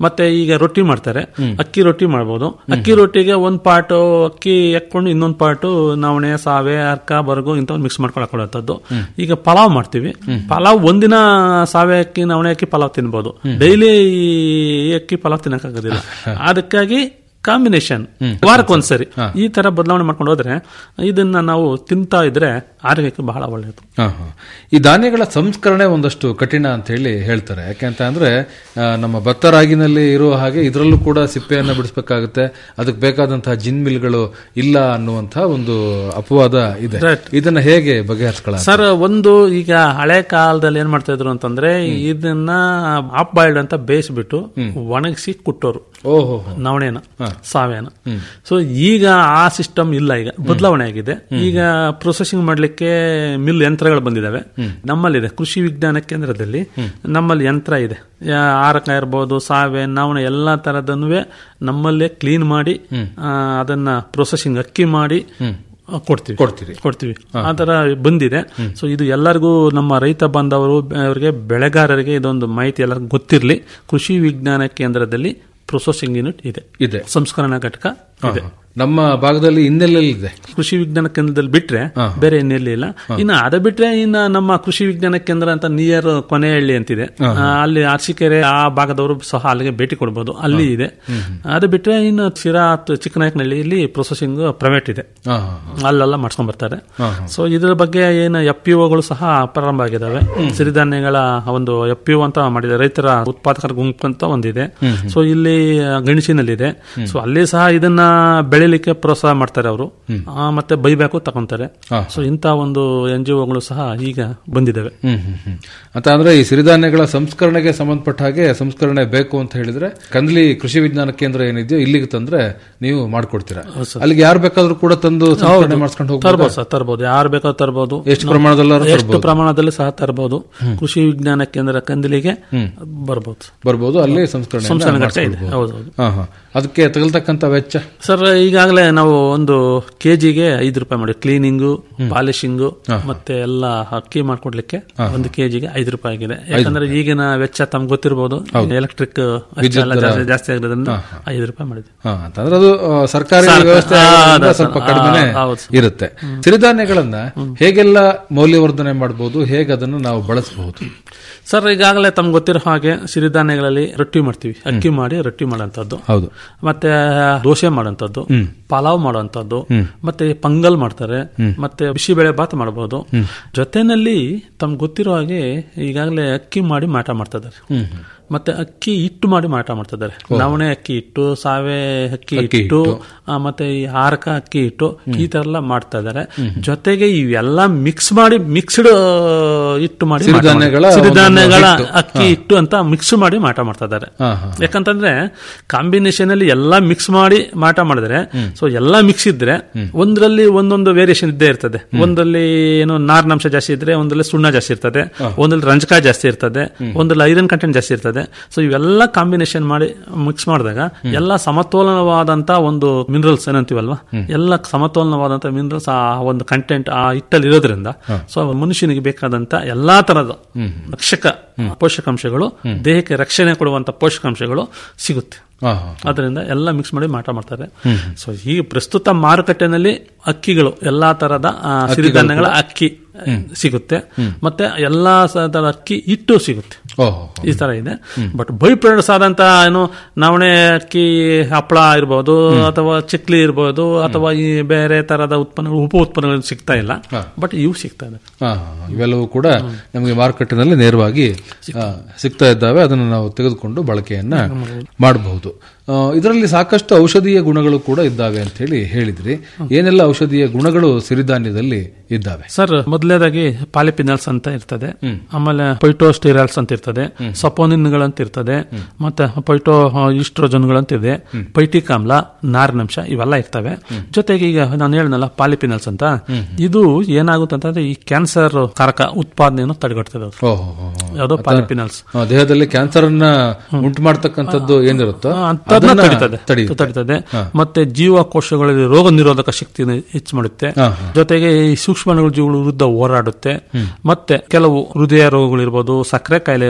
ಮತ್ತೆ ಈಗ ರೊಟ್ಟಿ ಮಾಡ್ತಾರೆ ಅಕ್ಕಿ ರೊಟ್ಟಿ ಮಾಡ್ಬೋದು ಅಕ್ಕಿ ರೊಟ್ಟಿಗೆ ಒಂದ್ ಪಾಟು ಅಕ್ಕಿ ಹಾಕೊಂಡು ಇನ್ನೊಂದ್ ಪಾಟು ನವಣೆ ಸಾವೆ ಅರ್ಕ ಬರ್ಗು ಇಂಥವ್ ಮಿಕ್ಸ್ ಮಾಡ್ಕೊಂಡು ಹಾಕೊಳ್ಳೋಂಥದ್ದು ಈಗ ಪಲಾವ್ ಮಾಡ್ತೀವಿ ಪಲಾವ್ ಒಂದಿನ ಸಾವೆ ಅಕ್ಕಿ ನವಣೆ ಅಕ್ಕಿ ಪಲಾವ್ ತಿನ್ಬೋದು ಡೈಲಿ ಈ ಅಕ್ಕಿ ಪಲಾವ್ ತಿನ್ನಕ್ಕಾಗೋದಿಲ್ಲ ಅದಕ್ಕಾಗಿ ಕಾಂಬಿನೇಷನ್ ವಾರಕ್ಕೊಂದ್ಸರಿ ಈ ತರ ಬದಲಾವಣೆ ಮಾಡ್ಕೊಂಡು ಹೋದ್ರೆ ಇದನ್ನ ನಾವು ತಿಂತಾ ಇದ್ರೆ ಆರೋಗ್ಯಕ್ಕೆ ಬಹಳ ಒಳ್ಳೆಯದು ಹಾ, ಹಾ. ಈ ಧಾನ್ಯಗಳ ಸಂಸ್ಕರಣೆ ಒಂದಷ್ಟು ಕಠಿಣ ಅಂತ ಹೇಳಿ ಹೇಳ್ತಾರೆ ಯಾಕೆಂತ ಅಂದ್ರೆ ಆ, ನಮ್ಮ ಭತ್ತ ರಾಗಿನಲ್ಲಿ ಇರುವ ಹಾಗೆ ಇದರಲ್ಲೂ ಕೂಡ ಸಿಪ್ಪೆಯನ್ನ ಬಿಡಿಸಬೇಕಾಗುತ್ತೆ ಅದಕ್ಕೆ ಬೇಕಾದಂತಹ ಜಿನ್ ಮಿಲ್ಗಳು ಇಲ್ಲ ಅನ್ನುವಂತಹ ಒಂದು ಅಪವಾದ ಇದೆ ಇದನ್ನ ಹೇಗೆ ಬಗೆಹರಿಸ್ಕೊಳ್ಳ ಸರ್ ಒಂದು ಈಗ ಹಳೆ ಕಾಲದಲ್ಲಿ ಏನ್ ಮಾಡ್ತಾ ಇದ್ರು ಅಂತಂದ್ರೆ ಇದನ್ನ ಆಫ್ ಬಾಯ್ಲ್ಡ್ ಅಂತ ಬೇಯಿಸ್ಬಿಟ್ಟು ಒಣಗಿಸಿ ಕುಟ್ಟೋರು ಓಹೋ ನವಣೆನ ಸಾವೆನ ಸೊ ಈಗ ಆ ಸಿಸ್ಟಮ್ ಇಲ್ಲ ಈಗ ಬದಲಾವಣೆ ಆಗಿದೆ ಈಗ ಪ್ರೊಸೆಸಿಂಗ್ ಮಾಡ್ಲಿಕ್ಕೆ ಮಿಲ್ ಯಂತ್ರಗಳು ಬಂದಿದಾವೆ ನಮ್ಮಲ್ಲಿದೆ ಕೃಷಿ ವಿಜ್ಞಾನ ಕೇಂದ್ರದಲ್ಲಿ ನಮ್ಮಲ್ಲಿ ಯಂತ್ರ ಇದೆ ಯಾ- ಆರಕ ಇರ್ಬೋದು ಸಾವೆ ನವಣೆ ಎಲ್ಲಾ ತರದನ್ನು ನಮ್ಮಲ್ಲೇ ಕ್ಲೀನ್ ಮಾಡಿ ಆ, ಅದನ್ನ ಪ್ರೊಸೆಸಿಂಗ್ ಅಕ್ಕಿ ಮಾಡಿ ಆ, ಕೊಡ್ತೀವಿ ಕೊಡ್ತೀರಿ. ಕೊಡ್ತೀವಿ ಆ ತರ ಬಂದಿದೆ ಸೊ ಇದು ಎಲ್ಲರಿಗೂ ನಮ್ಮ ರೈತ ಬಾಂಧವರು ಅವರಿಗೆ ಬೆಳೆಗಾರರಿಗೆ ಇದೊಂದು ಮಾಹಿತಿ ಎಲ್ಲರಿಗೂ ಗೊತ್ತಿರಲಿ ಕೃಷಿ ವಿಜ್ಞಾನ ಕೇಂದ್ರದಲ್ಲಿ ಪ್ರೊಸೆಸಿಂಗ್ ಯೂನಿಟ್ ಇದೆ ಇದೆ ಸಂಸ್ಕರಣಾ ಘಟಕ ಇದೆ ನಮ್ಮ ಭಾಗದಲ್ಲಿ ಇನ್ನೆಲ್ಲೆಲ್ಲಿದೆ ಕೃಷಿ ವಿಜ್ಞಾನ ಕೇಂದ್ರದಲ್ಲಿ ಬಿಟ್ರೆ ಬೇರೆ ಇನ್ನೆಲ್ಲಿ ಇಲ್ಲ ಇನ್ನು ಅದ ಬಿಟ್ರೆ ಇನ್ನ ನಮ್ಮ ಕೃಷಿ ವಿಜ್ಞಾನ ಕೇಂದ್ರ ಅಂತ ನಿಯರ್ ಕೊನೆಹಳ್ಳಿ ಅಂತಿದೆ ಆ, ಅಲ್ಲಿ ಅರಸೀಕೆರೆ ಆ ಭಾಗದವರು ಸಹ ಅಲ್ಲಿಗೆ ಭೇಟಿ ಕೊಡಬಹುದು ಅಲ್ಲಿ ಇದೆ ಅದು ಬಿಟ್ರೆ ಇನ್ನು ಶಿರಾ ತ- ಚಿಕ್ಕನಾಯಕನಹಳ್ಳಿ ಇಲ್ಲಿ ಪ್ರೊಸೆಸಿಂಗ್ ಪ್ರೈವೇಟ್ ಇದೆ ಹಾ, ಹಾ, ಹಾ. ಅಲ್ಲೆಲ್ಲ ಮಾಡ್ಸ್ಕೊಂಡ್ ಬರ್ತಾರೆ ಸೊ ಇದ್ರ ಬಗ್ಗೆ ಏನು ಎಫ್ ಪಿ ಒಗಳು ಸಹ ಪ್ರಾರಂಭ ಆಗಿದಾವೆ ಸಿರಿಧಾನ್ಯಗಳ ಒಂದು ಎಫ್ ಪಿ ಅಂತ ಮಾಡಿದೆ ರೈತರ ಉತ್ಪಾದಕರ ಗುಂಪು ಅಂತ ಒಂದಿದೆ ಸೊ ಇಲ್ಲಿ ಗಣಿಸಿನಲ್ಲಿದೆ ಸೊ ಅಲ್ಲಿ ಸಹ ಇದನ್ನ ಬೆಳಿಲಿಕ್ಕೆ ಪ್ರೋತ್ಸಾಹ ಮಾಡ್ತಾರೆ ಅವರು ಮತ್ತೆ ಬೈಬ್ಯಾಕು ತಗೊಂತಾರೆ ಸೊ ಇಂತ ಒಂದು ಎನ್ ಜಿ ಒಗಳು ಸಹ ಈಗ ಬಂದಿದ್ದಾವೆ ಹ್ಮ್ ಹ್ಮ್ ಹ್ಮ್ ಅಂತ ಅಂದ್ರೆ ಈ ಸಿರಿಧಾನ್ಯಗಳ ಸಂಸ್ಕರಣೆಗೆ ಸಂಬಂಧಪಟ್ಟ ಹಾಗೆ ಸಂಸ್ಕರಣೆ ಬೇಕು ಅಂತ ಹೇಳಿದ್ರೆ ಕಂದ್ಲಿ ಕೃಷಿ ವಿಜ್ಞಾನ ಕೇಂದ್ರ ಏನಿದೆಯೋ ಇಲ್ಲಿಗೆ ತಂದ್ರೆ ನೀವು ಮಾಡ್ಕೊಡ್ತೀರಾ ಅಲ್ಲಿಗೆ ಯಾರು ಬೇಕಾದ್ರೂ ಕೂಡ ತಂದು ಸಂಸ್ಕರಣೆ ಮಾಡಿಸ್ಕೊಂಡು ಹೋಗ್ಬೋದು ತರ್ಬೋದು ಸರ್ ತರ್ಬೋದು ಯಾರು ಬೇಕಾದ್ರೂ ತರ್ಬೋದು ಎಷ್ಟು ಪ್ರಮಾಣದಲ್ಲಾದ್ರೂ ಎಷ್ಟು ಪ್ರಮಾಣದಲ್ಲಿ ಸಹ ತರಬಹುದು ಕೃಷಿ ವಿಜ್ಞಾನ ಕೇಂದ್ರ ಕಂದಿಲಿಗೆ ಬರ್ಬೋದು ಬರ್ಬೋದು ಅಲ್ಲಿ ಸಂಸ್ಕರಣೆ ಸಂಸ್ಕರಣೆ ಘಟಕ ಇದೆ ಹೌದು ಹೌದು ಹಾ ಹಾ ಅದಕ್ಕೆ ತಗಲ್ತಕ್ಕಂತ ವೆಚ್ಚ ಸರ್ ಈಗಾಗಲೇ ನಾವು ಒಂದು ಕೆಜಿಗೆ ಐದು ರೂಪಾಯಿ ಮಾಡಿ ಕ್ಲೀನಿಂಗು ಪಾಲಿಶಿಂಗು ಮತ್ತೆ ಎಲ್ಲ ಅಕ್ಕಿ ಮಾಡ್ಕೊಡ್ಲಿಕ್ಕೆ ಒಂದು ಕೆಜಿಗೆ ಐದು ರೂಪಾಯಿ ಆಗಿದೆ ಯಾಕಂದ್ರೆ ಈಗಿನ ವೆಚ್ಚ ತಮ್ಗೆ ಗೊತ್ತಿರಬಹುದು ಎಲೆಕ್ಟ್ರಿಕ್ ಜಾಸ್ತಿ ಆಗಿರೋದ್ರಿಂದ ಐದು ರೂಪಾಯಿ ಮಾಡಿದ್ವಿ ಹಾ ಅಂತಂದ್ರೆ ಅದು ಆ, ಸರ್ಕಾರಿ ಸರ್ಕಾರ- ವ್ಯವಸ್ಥೆ ಆ, ಆಗಿರೋದ್ರಿಂದ ಅದೇ ಸ್ವಲ್ಪ ಸರ್. ಕಡಿಮೆ ಆ, ಹೌದು ಸರ್. ಇರುತ್ತೆ ಸಿರಿಧಾನ್ಯಗಳನ್ನ ಹೇಗೆಲ್ಲ ಮೌಲ್ಯವರ್ಧನೆ ಮಾಡಬಹುದು ಹೇಗೆ ಅದನ್ನು ನಾವು ಬಳಸಬಹುದು ಸರ್ ಈಗಾಗಲೇ ತಮ್ಗೆ ಗೊತ್ತಿರೋ ಹಾಗೆ ಸಿರಿಧಾನ್ಯಗಳಲ್ಲಿ ರೊಟ್ಟಿ ಮಾಡ್ತೀವಿ ಅಕ್ಕಿ ಮಾಡಿ ರೊಟ್ಟಿ ಮಾಡೋಂಥದ್ದು ಹೌದು ಮತ್ತೆ ದೋಸೆ ಮಾಡೋಂಥದ್ದು ಪಲಾವ್ ಮಾಡೋಂಥದ್ದು ಮತ್ತೆ ಪಂಗಲ್ ಮಾಡ್ತಾರೆ ಮತ್ತೆ ಬಿಸಿಬೇಳೆ ಬಾತ್ ಮಾಡಬಹುದು ಜೊತೆನಲ್ಲಿ ತಮ್ಗೆ ಗೊತ್ತಿರೋ ಹಾಗೆ ಈಗಾಗಲೇ ಅಕ್ಕಿ ಮಾಡಿ ಮಾಟ ಮಾಡ್ತಾ ಇದ್ದಾರೆ ಮತ್ತೆ ಅಕ್ಕಿ ಹಿಟ್ಟು ಮಾಡಿ ಮಾಟ ಮಾಡ್ತಾ ಇದ್ದಾರೆ ನವಣೆ ಅಕ್ಕಿ ಹಿಟ್ಟು ಸಾವೆ ಅಕ್ಕಿ ಹಿಟ್ಟು ಆ, ಮತ್ತೆ ಈ ಹಾರಕ ಅಕ್ಕಿ ಹಿಟ್ಟು ಈ ತರ ಎಲ್ಲ ಮಾಡ್ತಾ ಇದ್ದಾರೆ ಜೊತೆಗೆ ಇವೆಲ್ಲ ಮಿಕ್ಸ್ ಮಾಡಿ ಮಿಕ್ಸ್ಡ್ ಹಿಟ್ಟು ಮಾಡಿ ಮಾಟ ಮಾಡ್ತಾರೆ. ಸಿರಿಧಾನ್ಯಗಳ ಸಿರಿಧಾನ್ಯಗಳ ಒಂದು ಹಿಟ್ಟು. ಅಕ್ಕಿ ಹಿಟ್ಟು ಅಂತ ಮಿಕ್ಸ್ ಮಾಡಿ ಮಾಟ ಮಾಡ್ತಾ ಇದ್ದಾರೆ ಹಾ, ಹಾ. ಯಾಕಂತಂದ್ರೆ ಕಾಂಬಿನೇಷನ್ ಅಲ್ಲಿ ಎಲ್ಲಾ ಮಿಕ್ಸ್ ಮಾಡಿ ಮಾಟ ಮಾಡಿದ್ರೆ ಸೊ ಎಲ್ಲಾ ಮಿಕ್ಸ್ ಇದ್ರೆ ಒಂದ್ರಲ್ಲಿ ಒಂದೊಂದು ವೇರಿಯೇಷನ್ ಇದ್ದೇ ಇರ್ತದೆ ಒಂದಲ್ಲಿ ಏನೋ ನಾರಿನಂಶ ಜಾಸ್ತಿ ಇದ್ರೆ ಒಂದ್ರಲ್ಲಿ ಸುಣ್ಣ ಜಾಸ್ತಿ ಇರ್ತದೆ ಒಂದ್ರಲ್ಲಿ ರಂಜಕ ಜಾಸ್ತಿ ಇರ್ತದೆ ಒಂದ್ರಲ್ಲಿ ಐರನ್ ಕಂಟೆಂಟ್ ಜಾಸ್ತಿ ಇರ್ತದೆ ಸೊ ಇವೆಲ್ಲ ಕಾಂಬಿನೇಷನ್ ಮಾಡಿ ಮಿಕ್ಸ್ ಮಾಡಿದಾಗ ಎಲ್ಲ ಸಮತೋಲನವಾದಂತ ಒಂದು ಮಿನರಲ್ಸ್ ಏನಂತೀವಲ್ವಾ ಎಲ್ಲ ಸಮತೋಲನವಾದಂತ ಮಿನರಲ್ಸ್ ಆ ಒಂದು ಕಂಟೆಂಟ್ ಆ ಹಿಟ್ಟಲ್ಲಿ ಇರೋದ್ರಿಂದ ಸೊ ಮನುಷ್ಯನಿಗೆ ಬೇಕಾದಂತ ಎಲ್ಲಾ ತರದ ರಕ್ಷಕ ಪೋಷಕಾಂಶಗಳು ದೇಹಕ್ಕೆ ರಕ್ಷಣೆ ಕೊಡುವಂತ ಪೋಷಕಾಂಶಗಳು ಸಿಗುತ್ತೆ ಹಾ, ಹಾ. ಅದರಿಂದ ಎಲ್ಲ ಮಿಕ್ಸ್ ಮಾಡಿ ಮಾಟ ಮಾಡ್ತಾರೆ ಸೊ ಈ ಪ್ರಸ್ತುತ ಮಾರುಕಟ್ಟೆನಲ್ಲಿ ಅಕ್ಕಿಗಳು ಎಲ್ಲಾ ತರದ ಆ, ಸಿರಿಧಾನ್ಯಗಳ ಅಕ್ಕಿ ಸಿಗುತ್ತೆ ಮತ್ತೆ ಎಲ್ಲಾ ತರದ ಅಕ್ಕಿ ಹಿಟ್ಟು ಸಿಗುತ್ತೆ ಓಹೋ ಈ ತರ ಇದೆ ಬಟ್ ಬೈ ಪ್ರಾಡಕ್ಟ್ಸ್ ಆದಂತ ಏನು ನವಣೆ ಅಕ್ಕಿ ಹಪ್ಪಳ ಇರ್ಬೋದು ಅಥವಾ ಚಕ್ಲಿ ಇರ್ಬೋದು ಅಥವಾ ಈ ಬೇರೆ ತರದ ಉತ್ಪನ್ನ ಉಪ ಉತ್ಪನ್ನಗಳು ಸಿಗ್ತಾ ಇಲ್ಲ ಬಟ್ ಇವು ಸಿಗ್ತಾ ಇದೆ ಹಾ, ಹಾ. ಇವೆಲ್ಲವೂ ಕೂಡ ನಮಗೆ ಮಾರುಕಟ್ಟೆನಲ್ಲಿ ನೇರವಾಗಿ ಆ, ಸಿಗ್ತಾ ಇದ್ದಾವೆ ಅದನ್ನು ನಾವು ತೆಗೆದುಕೊಂಡು ಬಳಕೆಯನ್ನ ಮಾಡಬಹುದು ಇದರಲ್ಲಿ ಸಾಕಷ್ಟು ಔಷಧೀಯ ಗುಣಗಳು ಕೂಡ ಇದ್ದಾವೆ ಅಂತ ಹೇಳಿ ಹೇಳಿದ್ರಿ ಏನೆಲ್ಲ ಔಷಧೀಯ ಗುಣಗಳು ಸಿರಿಧಾನ್ಯದಲ್ಲಿ ಇದ್ದಾವೆ ಸರ್ ಮೊದಲನೇದಾಗಿ ಪಾಲಿಪಿನಲ್ಸ್ ಅಂತ ಇರ್ತದೆ ಆಮೇಲೆ ಪೈಟೋಸ್ಟಿರಲ್ಸ್ ಅಂತ ಇರ್ತದೆ ಸಪೋನಿನ್ಗಳಂತ ಇರ್ತದೆ ಮತ್ತೆ ಪೈಟೋ ಈಸ್ಟ್ರೋಜನ್ಗಳಂತ ಇದೆ ಪೈಟಿಕ್ ಆಮ್ಲ ನಾರಿನಂಶ ಇವೆಲ್ಲ ಇರ್ತವೆ ಜೊತೆಗೆ ಈಗ ನಾನು ಹೇಳನಲ್ಲ ಪಾಲಿಪಿನಲ್ಸ್ ಅಂತ ಇದು ಏನಾಗುತ್ತೆ ಅಂತಂದ್ರೆ ಈ ಕ್ಯಾನ್ಸರ್ ಕಾರಕ ಉತ್ಪಾದನೆಯನ್ನು ತಡೆಗಟ್ತದೆ ಅದು. ಓಹೋ ಹೋ, ಹೋ. ಯಾವ್ದೋ ಪಾಲಿಪಿನಲ್ಸ್ ಆ, ದೇಹದಲ್ಲಿ ಕ್ಯಾನ್ಸರ್ ಅನ್ನ ಉಂಟು ಮಾಡ್ತಕ್ಕಂಥದ್ದು ಏನಿರುತ್ತೋ ಅಂತದ್ನ ಅದನ್ನ ತಡಿತದೆ ತಡೆಯುತ್ತೆ. ತಡಿತದೆ ಮತ್ತೆ ಜೀವಕೋಶಗಳಲ್ಲಿ ರೋಗ ನಿರೋಧಕ ಶಕ್ತಿಯನ್ನು ಹೆಚ್ಚು ಮಾಡುತ್ತೆ ಹಾ, ಜೊತೆಗೆ ಈ ಸೂಕ್ಷ್ಮಾಣುಗಳ ಜೀವಗಳ ವಿರುದ್ಧ ಹೋರಾಡುತ್ತೆ ಮತ್ತೆ ಕೆಲವು ಹೃದಯ ರೋಗಗಳಿರ್ಬೋದು ಸಕ್ಕರೆ ಕಾಯಿಲೆ